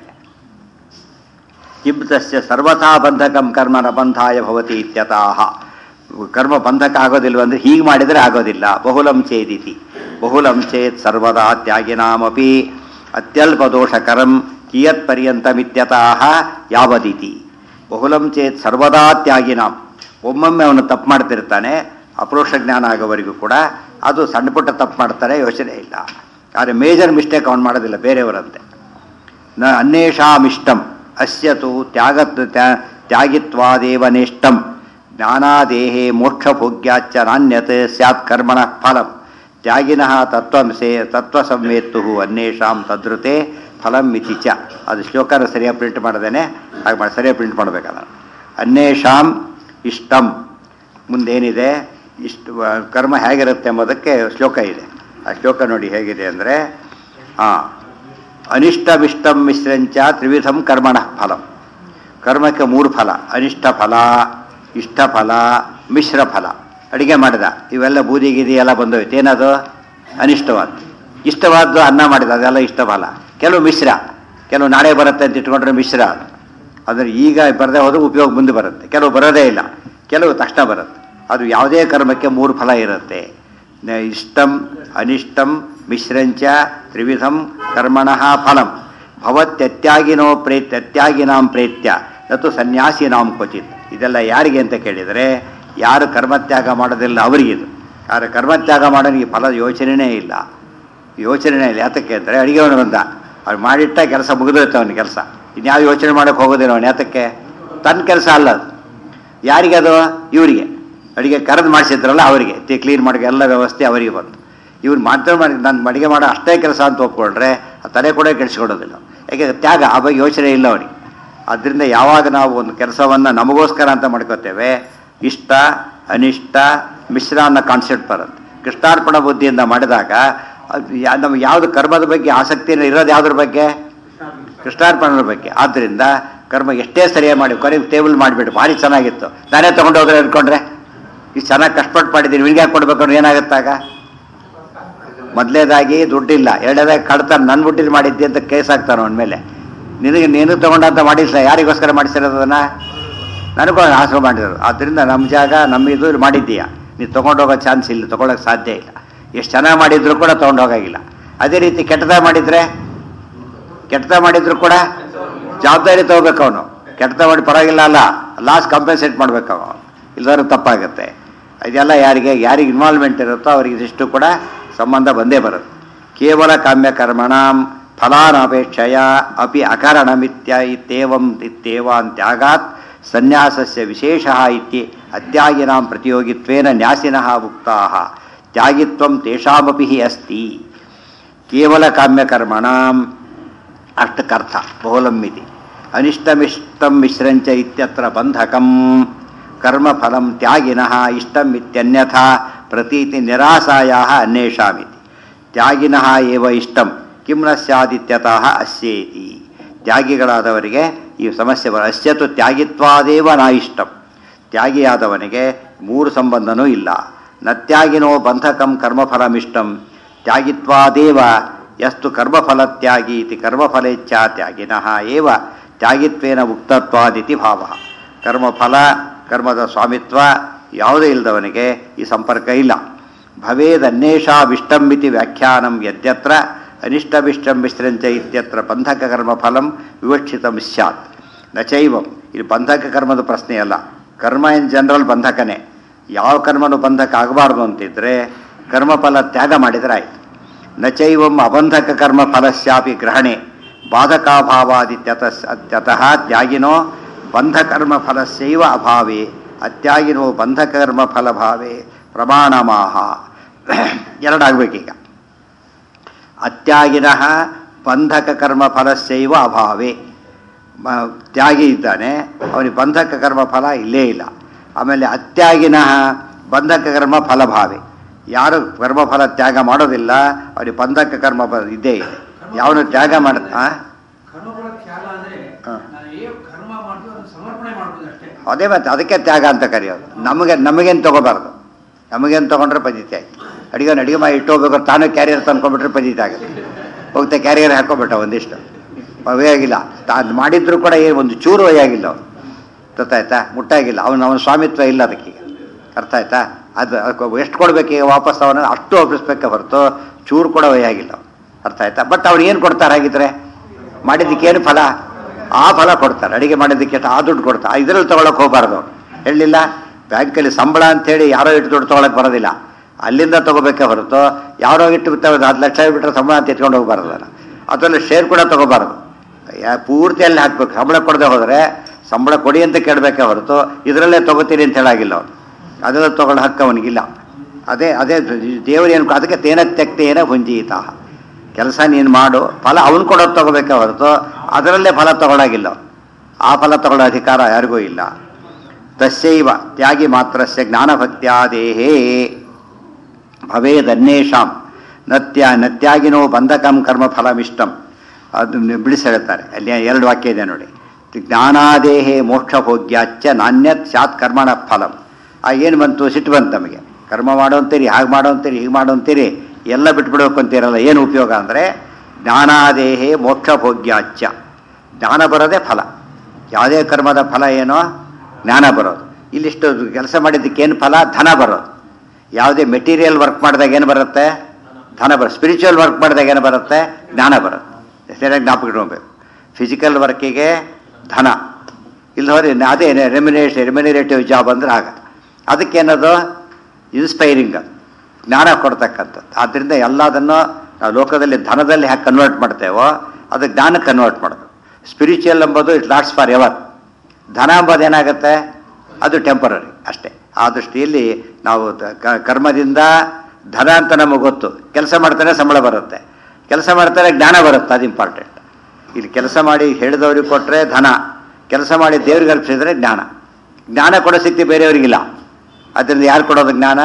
ಕಿಂ ತಸ್ಯ ಸರ್ವಥಾ ಬಂಧಕಂ ಕರ್ಮ ನ ಬಂಧಾಯ ಭವತಿ ಇತ್ಯತಃ ಕರ್ಮ ಬಂಧಕ ಆಗೋದಿಲ್ವ ಅಂದರೆ ಹೀಗೆ ಮಾಡಿದರೆ ಆಗೋದಿಲ್ಲ ಬಹುಲಂ ಚೇದಿತಿ ಬಹುಲಂ ಚೇತ್ ಸರ್ವದಾ ತ್ಯಾಗಿನಾಮಪಿ ಅತ್ಯಲ್ಪ ದೋಷಕರಂ ಕಿಯತ್ ಪರ್ಯಂತಮಿತ್ಯತಃ ಯಾವದಿತಿ ಬಹುಲಂ ಚೇತ್ ಸರ್ವದಾ ತ್ಯಾಗಿನಾಂ ಒಮ್ಮೊಮ್ಮೆ ಅವನು ತಪ್ಪು ಮಾಡ್ತಿರ್ತಾನೆ ಅಪರೋಕ್ಷ ಜ್ಞಾನ ಆಗೋವರೆಗೂ ಕೂಡ ಅದು ಸಣ್ಣ ಪುಟ್ಟ ತಪ್ಪು ಮಾಡ್ತಾರೆ ಯೋಚನೆ ಇಲ್ಲ ಆದರೆ ಮೇಜರ್ ಮಿಸ್ಟೇಕ್ ಅವನು ಮಾಡೋದಿಲ್ಲ ಬೇರೆಯವರಂತೆ ನ ಅನ್ಯೇಷಾಮಿಷ್ಟಂ ಅಸ್ಯ ತು ತ್ಯಾಗ ತ್ಯಾ- ತ್ಯಾಗಿತ್ವಾದೇವ ನೇಷ್ಟಂ ಜ್ಞಾನಾದೇಹೇ ಮೋಕ್ಷಭೋಗ್ಯಾಚ್ಚ ನಾಣ್ಯತೆ ಸ್ಯಾತ್ ಕರ್ಮಣ ಫಲಂ ತ್ಯಾಗಿನಃ ತತ್ವಂಸೇ ತತ್ವಸಂವೇತ್ತು ಅನ್ಯೇಷಾಂ ತದ್ರುತೆ ಫಲಂ ಮಿತಿ ಚ ಅದು ಶ್ಲೋಕನ ಸರಿಯಾಗಿ ಪ್ರಿಂಟ್ ಮಾಡ್ದೇನೆ ಹಾಗೆ ಮಾಡಿ ಸರಿಯಾಗಿ ಪ್ರಿಂಟ್ ಮಾಡಬೇಕಲ್ಲ ಅನ್ಯೇಷಾಂ ಇಷ್ಟಂ ಮುಂದೇನಿದೆ ಇಷ್ಟು ವ- ಕರ್ಮ ಹೇಗಿರುತ್ತೆ ಎಂಬುದಕ್ಕೆ ಶ್ಲೋಕ ಇದೆ ಆ ಶ್ಲೋಕ ನೋಡಿ ಹೇಗಿದೆ ಅಂದರೆ ಹಾಂ ಅನಿಷ್ಟಮಿಷ್ಟಂ ಮಿಶ್ರಂಚ ತ್ರಿವಿಧಂ ಕರ್ಮಣ ಫಲಂ ಕರ್ಮಕ್ಕೆ ಮೂರು ಫಲ ಅನಿಷ್ಟ ಫಲ ಇಷ್ಟ ಫಲ ಮಿಶ್ರ ಫಲ ಅಡಿಗೆ ಮಾಡಿದ ಇವೆಲ್ಲ ಬೂದಿ ಗೀದಿ ಎಲ್ಲ ಬಂದೋಯ್ತು ಏನದು ಅನಿಷ್ಟವಾದ್ದು ಇಷ್ಟವಾದ್ದು ಅನ್ನ ಮಾಡಿದ ಅದೆಲ್ಲ ಇಷ್ಟ ಫಲ ಕೆಲವು ಮಿಶ್ರ ಕೆಲವು ನಾಳೆ ಬರುತ್ತೆ ಅಂತ ಇಟ್ಕೊಂಡ್ರೆ ಮಿಶ್ರ ಅದು ಅಂದರೆ ಈಗ ಬರದೇ ಹೋದ್ರೆ ಉಪಯೋಗ ಮುಂದೆ ಬರುತ್ತೆ ಕೆಲವು ಬರೋದೇ ಇಲ್ಲ ಕೆಲವು ತಕ್ಷಣ ಬರುತ್ತೆ ಅದು ಯಾವುದೇ ಕರ್ಮಕ್ಕೆ ಮೂರು ಫಲ ಇರುತ್ತೆ ನ- ಇಷ್ಟಂ ಅನಿಷ್ಟಂ ಮಿಶ್ರಂಚ ತ್ರಿವಿಧಂ ಕರ್ಮಣಃ ಫಲಂ ಭವತ್ಯತ್ಯಾಗಿನೋ ಪ್ರೇತ್ಯ ತ್ಯಾಗಿನಾಂ ಪ್ರೇತ್ಯ ಮತ್ತು ಸನ್ಯಾಸಿನಾಂ ಕ್ವಚಿತ್ ಇದೆಲ್ಲ ಯಾರಿಗೆ ಅಂತ ಕೇಳಿದರೆ ಯಾರು ಕರ್ಮತ್ಯಾಗ ಮಾಡೋದಿಲ್ಲ ಅವರಿಗಿದು ಯಾರು ಕರ್ಮತ್ಯಾಗ ಮಾಡೋನಿಗೆ ಫಲ ಯೋಚನೆಯೇ ಇಲ್ಲ ಯೋಚನೆ ಇಲ್ಲ ಯಾತಕ್ಕೆ ಅಂದರೆ ಅಡಿಗೆವನು ಬಂದ ಅವ್ನು ಮಾಡಿಟ್ಟ ಕೆಲಸ ಮುಗಿದೋಯ್ತು ಅವನ ಕೆಲಸ ಇನ್ಯಾವ ಯೋಚನೆ ಮಾಡೋಕೆ ಹೋಗೋದಿಲ್ಲ ಅವನು ಯಾತಕ್ಕೆ ತನ್ನ ಕೆಲಸ ಅಲ್ಲ ಅದು ಯಾರಿಗದು ಇವರಿಗೆ ಅಡಿಗೆ ಕರೆದು ಮಾಡಿಸಿದ್ರಲ್ಲ ಅವರಿಗೆ ತಿ ಕ್ಲೀನ್ ಮಾಡೋಕೆ ಎಲ್ಲ ವ್ಯವಸ್ಥೆ ಅವರಿಗೆ ಬಂತು ಇವ್ರು ಮಾತ್ರ ಮಾಡಿ ನಾನು ಅಡಿಗೆ ಮಾಡೋ ಅಷ್ಟೇ ಕೆಲಸ ಅಂತ ಒಪ್ಕೊಂಡ್ರೆ ಆ ತಲೆ ಕೂಡ ಕೆಡಿಸ್ಕೊಡೋದಿಲ್ಲ ಯಾಕೆ ತ್ಯಾಗ ಆ ಬಗ್ಗೆ ಯೋಚನೆ ಇಲ್ಲ ಅವನಿಗೆ ಆದ್ದರಿಂದ ಯಾವಾಗ ನಾವು ಒಂದು ಕೆಲಸವನ್ನು ನಮಗೋಸ್ಕರ ಅಂತ ಮಾಡ್ಕೋತೇವೆ ಇಷ್ಟ ಅನಿಷ್ಟ ಮಿಶ್ರ ಅನ್ನೋ ಕಾನ್ಸೆಪ್ಟ್ ಬರುತ್ತೆ ಕೃಷ್ಣಾರ್ಪಣ ಬುದ್ಧಿಯಿಂದ ಮಾಡಿದಾಗ ಅದು ಯಾ- ನಮ್ಗೆ ಯಾವುದು ಕರ್ಮದ ಬಗ್ಗೆ ಆಸಕ್ತಿ ಇರೋದು ಯಾವುದ್ರ ಬಗ್ಗೆ ಕೃಷ್ಣಾರ್ಪಣದ ಬಗ್ಗೆ ಆದ್ದರಿಂದ ಕರ್ಮ ಎಷ್ಟೇ ಸರಿಯಾಗಿ ಮಾಡಿ ಕೊನೆಗೆ ಟೇಬಲ್ ಮಾಡಿಬಿಟ್ಟು ಭಾರಿ ಚೆನ್ನಾಗಿತ್ತು ನಾನೇ ತೊಗೊಂಡು ಹೋದ್ರೆ ಅನ್ಕೊಂಡ್ರೆ ಇಷ್ಟು ಚೆನ್ನಾಗಿ ಕಷ್ಟಪಟ್ಟು ಮಾಡಿದ್ದೀನಿ ನಿನಗೆ ಯಾಕೆ ಕೊಡ್ಬೇಕು ಅಂದ್ರೆ ಏನಾಗುತ್ತಾಗ ಮೊದಲೇದಾಗಿ ದುಡ್ಡಿಲ್ಲ ಎರಡನೇದಾಗಿ ಕಡ್ತಾನೆ ನನ್ನ ದುಡ್ಡಿಲ್ಲಿ ಮಾಡಿದ್ದೆ ಅಂತ ಕೇಸ್ ಹಾಕ್ತಾನೆ ಅವನ ಮೇಲೆ ನಿನಗೆ ನೀನು ತಗೊಂಡಂತ ಮಾಡಿಲ್ಲ ಯಾರಿಗೋಸ್ಕರ ಮಾಡಿಸಿರೋದನ್ನ ನನಗೂ ಆಸೆ ಮಾಡಿದ್ರು ಆದ್ದರಿಂದ ನಮ್ಮ ಜಾಗ ನಮ್ಮ ಇದು ಇಲ್ಲಿ ಮಾಡಿದ್ದೀಯ ನೀನು ತೊಗೊಂಡೋಗೋ ಚಾನ್ಸ್ ಇಲ್ಲ ತೊಗೊಳಕ್ಕೆ ಸಾಧ್ಯ ಇಲ್ಲ ಎಷ್ಟು ಚೆನ್ನಾಗಿ ಮಾಡಿದ್ರು ಕೂಡ ತೊಗೊಂಡೋಗಾಗಿಲ್ಲ ಅದೇ ರೀತಿ ಕೆಟ್ಟದಾಗ ಮಾಡಿದರೆ ಕೆಟ್ಟದ ಮಾಡಿದ್ರು ಕೂಡ ಜವಾಬ್ದಾರಿ ತಗೋಬೇಕು ಅವನು ಕೆಟ್ಟದ ಮಾಡಿ ಪರವಾಗಿಲ್ಲ ಅಲ್ಲ ಲಾಸ್ ಕಂಪೆನ್ಸೇಟ್ ಮಾಡ್ಬೇಕು ಅವನು ಇಲ್ದಾದ್ರೂ ತಪ್ಪಾಗುತ್ತೆ ಇದೆಲ್ಲ ಯಾರಿಗೆ ಯಾರಿಗೆ ಇನ್ವಾಲ್ವ್ಮೆಂಟ್ ಇರುತ್ತೋ ಅವರಿಗೆ ಇದಿಷ್ಟು ಕೂಡ ಸಂಬಂಧ ಬಂದೇ ಬರುತ್ತೆ ಕೇವಲ ಕಾಮ್ಯ ಕರ್ಮಣಾಂ ಫಲಾನಪೇಕ್ಷೆಯ ಅಪಿ ಅಕರಣಮಿತ್ಯ ಇತ್ಯೇವಂ ಇತ್ಯೇವಾನ್ ತ್ಯಾಗಾತ್ ಸನ್ಯಾಸಸ್ಯ ವಿಶೇಷ ಇತ್ಯ ಅತ್ಯಾಗಿನಾಂ ಪ್ರತಿಯೋಗಿತ್ವೇನ ನ್ಯಾಸಿನಃ ಉಕ್ತಾಃ ತ್ಯಾಗಿತ್ವಂ ತೇಷಾಮಪಿ ಹಿ ಅಸ್ತಿ ಕೇವಲ ಕಾಮ್ಯಕರ್ಮಣಾಂ ಅಷ್ಟಕರ್ಥ ಬಹುಲಂಮಿತಿ ಅನಿಷ್ಟಮಿಷ್ಟಂ ಮಿಶ್ರಂಚ ಇತ್ಯತ್ರ ಬಂಧಕಂ ಕರ್ಮಫಲಂ ತ್ಯಾಗಿನಃ ಇಷ್ಟಂ ಇತ್ಯನ್ಯಥಾ ಪ್ರತೀತಿ ನಿರಾಸಾಯ ಅನ್ಯೇಷಾಮಿತಿ ತ್ಯಾಗಿನಃ ಏವ ಇಷ್ಟಂ ಕಿಂ ನ ಸ್ಯಾದಿತ್ಯತಃ ಅಸ್ಯೇತಿ ತ್ಯಾಗಿಗಳಾದವರಿಗೆ ಈ ಸಮಸ್ಯೆ ಬರ ಅಸ್ಯತು ತ್ಯಾಗಿತ್ವಾದೇವ ನಾ ಇಷ್ಟಂ ತ್ಯಾಗಿಯಾದವನಿಗೆ ಮೂರು ಸಂಬಂಧನೂ ಇಲ್ಲ ನ ತ್ಯಾಗಿನೋ ಬಂಧಕಂ ಕರ್ಮಫಲಮಿಷ್ಟಂ ತ್ಯಾಗಿತ್ವಾದೇವ ಯಸ್ತು ಕರ್ಮಫಲತ್ಯಾಗಿ ಇತಿ ಕರ್ಮಫಲೇಚ್ಛ ತ್ಯಾಗಿನಃ ಏವ ತ್ಯಾಗಿತ್ವೇನ ಮುಕ್ತತ್ವಾದಿತಿ ಭಾವ ಕರ್ಮಫಲ ಕರ್ಮದ ಸ್ವಾಮಿತ್ವ ಯಾವುದೇ ಇಲ್ಲದವನಿಗೆ ಈ ಸಂಪರ್ಕ ಇಲ್ಲ ಭವೇದನ್ಯೇಷಾವಿಷ್ಟಂಬಿತಿ ವ್ಯಾಖ್ಯಾನಂ ಯದ್ಯತ್ರ ಅನಿಷ್ಟವಿಷ್ಟಂ ಮಿಶ್ರಂಚ ಇತ್ಯತ್ರ ಬಂಧಕ ಕರ್ಮಫಲಂ ವಿವಕ್ಷಿತಂ ಸ್ಯಾತ್ ನಚೈವಂ ಇದು ಬಂಧಕ ಕರ್ಮದ ಪ್ರಶ್ನೆ ಅಲ್ಲ ಕರ್ಮ ಇನ್ ಜನರಲ್ ಬಂಧಕನೇ ಯಾವ ಕರ್ಮನೂ ಬಂಧಕ ಆಗಬಾರ್ದು ಅಂತಿದ್ರೆ ಕರ್ಮಫಲ ತ್ಯಾಗ ಮಾಡಿದರೆ ಆಯ್ತು ನಚೈವಂ ಅಬಂಧಕ ಕರ್ಮ ಫಲಸ್ಯಾಪಿ ಗ್ರಹಣೆ ಬಾಧಕಾಭಾವಾದಿತ್ಯತ ಅತ್ಯತಃ ತ್ಯಾಗಿನೋ ಬಂಧಕರ್ಮ ಫಲಸ್ಯೈವ ಅಭಾವೇ ಅತ್ಯಾಗಿನೋ ಬಂಧಕರ್ಮ ಫಲಭಾವೇ ಪ್ರಮಾಣಮಾಹ ಎರಡಾಗಬೇಕೀಗ ಅತ್ಯಾಗಿನಃ ಬಂಧಕ ಕರ್ಮ ಫಲಸ್ಯೈವ ಅಭಾವೇ ಮ- ತ್ಯಾಗಿ ಇದ್ದಾನೆ ಅವನಿಗೆ ಬಂಧಕ ಕರ್ಮ ಫಲ ಇಲ್ಲೇ ಇಲ್ಲ ಆಮೇಲೆ ಅತ್ಯಾಗಿನಃ ಬಂಧಕ ಕರ್ಮ ಫಲಭಾವೆ ಯಾರು ಕರ್ಮಫಲ ತ್ಯಾಗ ಮಾಡೋದಿಲ್ಲ ಅವನಿಗೆ ಬಂಧಕ ಕರ್ಮ ಫಲ ಇದ್ದೇ ಇದೆ ಯಾವನು ತ್ಯಾಗ ಮಾಡ ಆ? ಕರ್ಮಗಳ ತ್ಯಾಗ ಅಂದ್ರೆ ಹಾ. ನಾನು ಏನು ಕರ್ಮ ಮಾಡ್ತೀವಿ ಅದನ್ನು ಸಮರ್ಪಣೆ ಮಾಡೋದು ಅಷ್ಟೇ ಅದೇ ಮತ್ತೆ ಅದಕ್ಕೆ ತ್ಯಾಗ ಅಂತ ಕರೆಯೋದು ನಮಗೆ ನಮಗೇನು ತಗೋಬಾರ್ದು ನಮಗೇನು ತಗೊಂಡ್ರೆ ಪದ್ಧತಿ ಆಯ್ತು ಅಡಿಗೆ ಅಡಿಗೆ ಮಾಡಿ ಇಟ್ಟು ಹೋಗ್ಬೇಕಾದ್ರೆ ತಾನು ಕ್ಯಾರಿಯರ್ ತಂದ್ಕೊಂಡ್ಬಿಟ್ರೆ ಪದ್ಧತಿ ಆಗುತ್ತೆ ಹೋಗ್ತಾ ಕ್ಯಾರಿಯರ್ ಹಾಕೊಂಡ್ಬಿಟ್ಟ ಒಂದಿಷ್ಟು ವಯಾಗಿಲ್ಲ ತಾನು ಮಾಡಿದ್ರು ಕೂಡ ಏನು ಒಂದು ಚೂರು ವಯಾಗಿಲ್ಲ ಅವನು ಗೊತ್ತಾಯ್ತಾ ಮುಟ್ಟಾಗಿಲ್ಲ ಅವನು ಅವನ ಸ್ವಾಮಿತ್ವ ಇಲ್ಲ ಅದಕ್ಕೀಗ ಅರ್ಥ ಆಯ್ತಾ ಅದು ಅದಕ್ಕೆ ಎಷ್ಟು ಕೊಡ್ಬೇಕೀಗ ವಾಪಸ್ ಅವನು ಅಷ್ಟು ಒಪ್ಪಿಸ್ಬೇಕೆ ಹೊರತು ಚೂರು ಕೂಡ ವಯಾಗಿಲ್ಲ ಅವ್ನು. ಅರ್ಥ ಆಯ್ತಾ ಬಟ್ ಅವ್ರು ಏನು ಕೊಡ್ತಾರೆ ಹಾಗಿದ್ರೆ ಮಾಡಿದ್ದಕ್ಕೇನು ಫಲ ಆ ಫಲ ಕೊಡ್ತಾರೆ ಅಡಿಗೆ ಮಾಡಿದ್ದಕ್ಕೆ ಎಷ್ಟು ಆ ದುಡ್ಡು ಕೊಡ್ತಾರೆ ಇದರಲ್ಲಿ ತೊಗೊಳಕ್ಕೆ ಹೋಗಬಾರ್ದು ಅವ್ನು ಹೇಳಲಿಲ್ಲ ಬ್ಯಾಂಕಲ್ಲಿ ಸಂಬಳ ಅಂತೇಳಿ ಯಾರೋ ಇಟ್ಟು ದುಡ್ಡು ತೊಗೊಳಕ್ಕೆ ಬರೋದಿಲ್ಲ ಅಲ್ಲಿಂದ ತಗೋಬೇಕೇ ಹೊರತು ಯಾರೋ ಇಟ್ಟು ಬಿಟ್ಟು ಹತ್ತು ಲಕ್ಷ ಬಿಟ್ಟರೆ ಸಂಬಳ ಅಂತ ಎತ್ಕೊಂಡು ಹೋಗಬಾರ್ದು ಅದನ್ನು ಅದರಲ್ಲಿ ಶೇರ್ ಕೂಡ ತಗೋಬಾರ್ದು ಯಾ- ಪೂರ್ತಿ ಅಲ್ಲಿ ಹಾಕ್ಬೇಕು ಸಂಬಳ ಕೊಡದೆ ಹೋದರೆ ಸಂಬಳ ಕೊಡಿ ಅಂತ ಕೇಳಬೇಕೇ ಹೊರತು ಇದರಲ್ಲೇ ತಗೋತೀನಿ ಅಂತ ಹೇಳಾಗಿಲ್ಲ ಅವನು ಅದೆಲ್ಲ ತಗೊಳ್ಳೋ ಹಕ್ಕು ಅವನಿಗಿಲ್ಲ ಅದೇ ಅದೇ ದೇವರು ಏನು ಅದಕ್ಕೆ ತೇನ ತೆಕ್ತೇನ ಹುಂಜೀತ ಕೆಲಸ ನೀನು ಮಾಡು ಫಲ ಅವನು ಕೊಡೋದು ತಗೋಬೇಕೇ ಹೊರತು ಅದರಲ್ಲೇ ಫಲ ತಗೊಳ್ಳಾಗಿಲ್ಲ ಅವ್ನು. ಆ ಫಲ ತಗೊಳ್ಳೋ ಅಧಿಕಾರ ಯಾರಿಗೂ ಇಲ್ಲ ತಸ್ಯೈವ ತ್ಯಾಗಿ ಮಾತ್ರಸ್ಯ ಜ್ಞಾನಭಕ್ತ್ಯಾದೇಹೇ ಭವೇದನ್ನೇಷಾಂ ನತ್ಯ ನತ್ಯಾಗಿನೋ ಬಂಧಕಂ ಕರ್ಮ ಫಲಮಿಷ್ಟಂ ಅದು ಬಿಡಿಸಿ ಹೇಳ್ತಾರೆ ಅಲ್ಲಿ ಎರಡು ವಾಕ್ಯ ಇದೆ ನೋಡಿ ಜ್ಞಾನಾದೇಹೇ ಮೋಕ್ಷ ಭೋಗ್ಯಾಚ್ಚ ನಾಣ್ಯತ್ ಸ್ಯಾತ್ ಕರ್ಮಣ ಫಲಂ ಆ ಏನು ಬಂತು ಸಿಟ್ಟು ಬಂತು ನಮಗೆ ಕರ್ಮ ಮಾಡೋ ಅಂತೀರಿ ಹಾಗೆ ಮಾಡೋ ಅಂತೀರಿ ಹೀಗೆ ಮಾಡೋ ಅಂತೀರಿ ಎಲ್ಲ ಬಿಟ್ಬಿಡ್ಬೇಕು ಅಂತೀರಲ್ಲ ಏನು ಉಪಯೋಗ ಅಂದರೆ ಜ್ಞಾನಾದೇಹೇ ಮೋಕ್ಷ ಭೋಗ್ಯಾಚ್ಚ ಜ್ಞಾನ ಬರೋದೇ ಫಲ ಯಾವುದೇ ಕರ್ಮದ ಫಲ ಏನೋ ಜ್ಞಾನ ಬರೋದು ಇಲ್ಲಿಷ್ಟು ಕೆಲಸ ಮಾಡಿದ್ದಕ್ಕೆ ಏನು ಫಲ ಧನ ಬರೋದು ಯಾವುದೇ ಮೆಟೀರಿಯಲ್ ವರ್ಕ್ ಮಾಡಿದಾಗ ಏನು ಬರುತ್ತೆ ಧನ ಬರುತ್ತೆ ಸ್ಪಿರಿಚುವಲ್ ವರ್ಕ್ ಮಾಡಿದಾಗ ಏನು ಬರುತ್ತೆ ಜ್ಞಾನ ಬರುತ್ತೆ ಸರಿಯಾಗಿ ಜ್ಞಾಪಕ ಇಟ್ಕೊಬೇಕು ಫಿಸಿಕಲ್ ವರ್ಕಿಗೆ ಧನ ಇಲ್ಲಿ ಹೋದ್ರೆ ಅದೇ ರೆಮ್ಯುನೇಷನ್ ರೆಮ್ಯುನೇರೇಟಿವ್ ಜಾಬ್ ಅಂದ್ರೆ ಆಗ ಅದಕ್ಕೇನದು ಇನ್ಸ್ಪೈರಿಂಗ್ ಅದು ಜ್ಞಾನ ಕೊಡ್ತಕ್ಕಂಥದ್ದು ಆದ್ದರಿಂದ ಎಲ್ಲದನ್ನು ನಾವು ಲೋಕದಲ್ಲಿ ಧನದಲ್ಲಿ ಹ್ಯಾಕೆ ಕನ್ವರ್ಟ್ ಮಾಡ್ತೇವೋ ಅದು ಜ್ಞಾನಕ್ಕೆ ಕನ್ವರ್ಟ್ ಮಾಡೋದು ಸ್ಪಿರಿಚುವಲ್ ಎಂಬುದು ಇಟ್ ಲಾಟ್ಸ್ ಫಾರ್ ಎವರ್ ಧನ ಎಂಬುದು ಏನಾಗುತ್ತೆ ಅದು ಟೆಂಪರರಿ ಅಷ್ಟೇ ಆ ದೃಷ್ಟಿಯಲ್ಲಿ ನಾವು ದ- ಕ- ಕರ್ಮದಿಂದ ಧನ ಅಂತ ನಮಗೆ ಗೊತ್ತು ಕೆಲಸ ಮಾಡ್ತಾನೆ ಸಂಬಳ ಬರುತ್ತೆ ಕೆಲಸ ಮಾಡ್ತಾರೆ ಜ್ಞಾನ ಬರುತ್ತೆ ಅದು ಇಂಪಾರ್ಟೆಂಟ್ ಇಲ್ಲಿ ಕೆಲಸ ಮಾಡಿ ಹೇಳಿದವ್ರಿಗೆ ಕೊಟ್ಟರೆ ಧನ ಕೆಲಸ ಮಾಡಿ ದೇವ್ರಿಗೆ ಅರ್ಪಿಸಿದ್ರೆ ಜ್ಞಾನ ಜ್ಞಾನ ಕೊಡೋ ಶಕ್ತಿ ಬೇರೆಯವರಿಗಿಲ್ಲ ಅದರಿಂದ ಯಾರು ಕೊಡೋದು ಜ್ಞಾನ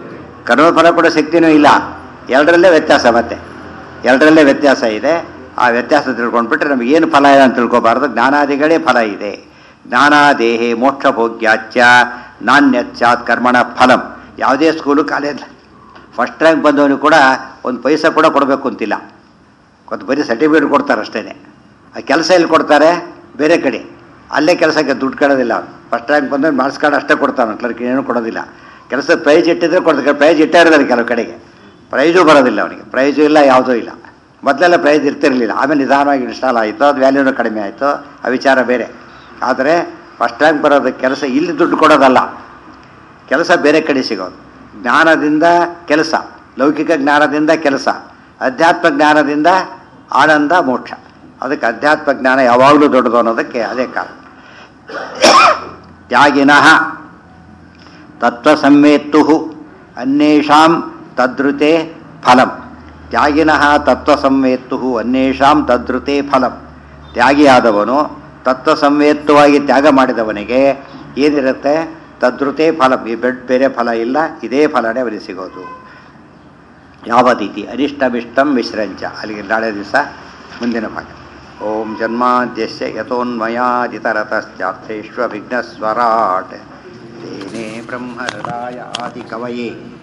ಕರ್ಮಫಲ ಕೊಡೋ ಶಕ್ತಿನೂ ಇಲ್ಲ ಎರಡರಲ್ಲೇ ವ್ಯತ್ಯಾಸ ಮತ್ತೆ ಎರಡರಲ್ಲೇ ವ್ಯತ್ಯಾಸ ಇದೆ ಆ ವ್ಯತ್ಯಾಸ ತಿಳ್ಕೊಂಡ್ಬಿಟ್ರೆ ನಮಗೆ ಏನು ಫಲ ಇದೆ ಅಂತ ತಿಳ್ಕೊಬಾರ್ದು ಜ್ಞಾನಾದಿಗಳೇ ಫಲ ಇದೆ ಜ್ಞಾನಾದೇಹೇ ಮೋಕ್ಷ ಭೋಗ್ಯಾಚ್ಯ ನಾಣ್ಯಚ್ಚಾತ್ ಕರ್ಮಣ ಫಲಂ ಯಾವುದೇ ಸ್ಕೂಲು ಕಾಲೇಜ್ ಫಸ್ಟ್ ರ್ಯಾಂಕ್ ಬಂದವನು ಕೂಡ ಒಂದು ಪೈಸಾ ಕೂಡ ಕೊಡಬೇಕು ಅಂತಿಲ್ಲ ಒಂದು ಬರೀ ಸರ್ಟಿಫಿಕೇಟ್ ಕೊಡ್ತಾರೆ ಅಷ್ಟೇ ಆ ಕೆಲಸ ಎಲ್ಲಿ ಕೊಡ್ತಾರೆ ಬೇರೆ ಕಡೆ ಅಲ್ಲೇ ಕೆಲಸಕ್ಕೆ ದುಡ್ಡು ಕೊಡೋದಿಲ್ಲ ಫಸ್ಟ್ ರ್ಯಾಂಕ್ ಬಂದ್ರೆ ಮಾರ್ಕ್ಸ್ ಕಾರ್ಡ್ ಅಷ್ಟೇ ಕೊಡ್ತಾನೆ ಕ್ಲರ್ಕ್ ಏನೂ ಕೊಡೋದಿಲ್ಲ ಕೆಲಸ ಪ್ರೈಸ್ ಇಟ್ಟಿದ್ರೆ ಕೊಡ್ತಾರೆ ಪ್ರೈಸ್ ಇಟ್ಟೇ ಇರ್ತಾರೆ ಕೆಲವು ಕಡೆಗೆ ಪ್ರೈಜು ಬರೋದಿಲ್ಲ ಅವನಿಗೆ ಪ್ರೈಜು ಇಲ್ಲ ಯಾವುದೂ ಇಲ್ಲ ಮೊದಲೆಲ್ಲ ಪ್ರೈಸ್ ಇರ್ತಿರಲಿಲ್ಲ ಆಮೇಲೆ ನಿಧಾನವಾಗಿ ಇನ್ಸ್ಟಾಲ್ ಆಯಿತು ಅದು ವ್ಯಾಲ್ಯೂನು ಕಡಿಮೆ ಆಯಿತು ಆ ವಿಚಾರ ಬೇರೆ ಆದರೆ ಫಸ್ಟ್ ರ್ಯಾಂಕ್ ಬರೋದಕ್ಕೆ ಕೆಲಸ ಇಲ್ಲಿ ದುಡ್ಡು ಕೊಡೋದಲ್ಲ ಕೆಲಸ ಬೇರೆ ಕಡೆ ಸಿಗೋದು ಜ್ಞಾನದಿಂದ ಕೆಲಸ ಲೌಕಿಕ ಜ್ಞಾನದಿಂದ ಕೆಲಸ ಅಧ್ಯಾತ್ಮ ಜ್ಞಾನದಿಂದ ಆನಂದ ಮೋಕ್ಷ ಅದಕ್ಕೆ ಅಧ್ಯಾತ್ಮ ಜ್ಞಾನ ಯಾವಾಗಲೂ ದೊಡ್ಡದು ಅನ್ನೋದಕ್ಕೆ ಅದೇ ಕಾರಣ ತ್ಯಾಗಿನಃ ತತ್ವಸಂವೇತ್ತು ಅನ್ಯೇಷಾಂ ತದ್ರುತೆ ಫಲಂ ತ್ಯಾಗಿನಃ ತತ್ವಸಂವೇತ್ತು ಅನ್ಯೇಷಾಂ ತದ್ರುತೆ ಫಲಂ ತ್ಯಾಗಿಯಾದವನು ತತ್ವಸಂವೇತ್ತವಾಗಿ ತ್ಯಾಗ ಮಾಡಿದವನಿಗೆ ಏನಿರುತ್ತೆ ತದ್ರುತೆ ಫಲಂ ಈ ಬೆಡ್ ಬೇರೆ ಫಲ ಇಲ್ಲ ಇದೇ ಫಲನೇ ಅವನಿಗೆ ಸಿಗೋದು ಯಾವದೀತಿ ಅನಿಷ್ಟಮಿಷ್ಟಂ ವಿಶ್ರಂಚ ಅಲ್ಲಿಗೆ ನಾಳೆ ದಿವಸ ಮುಂದಿನ ಭಾಗ ಓಂ ಜನ್ಮಾದ್ಯಸ್ಯ ಯಥೋನ್ಮಯಾದಿತರತಶ್ಚಾರ್ಥೇಶ್ವ ವಿಘ್ನಸ್ವರಾಟ್ ತೇನೇ ಬ್ರಹ್ಮಹೃದಾಯ ಆದಿಕವಯೇ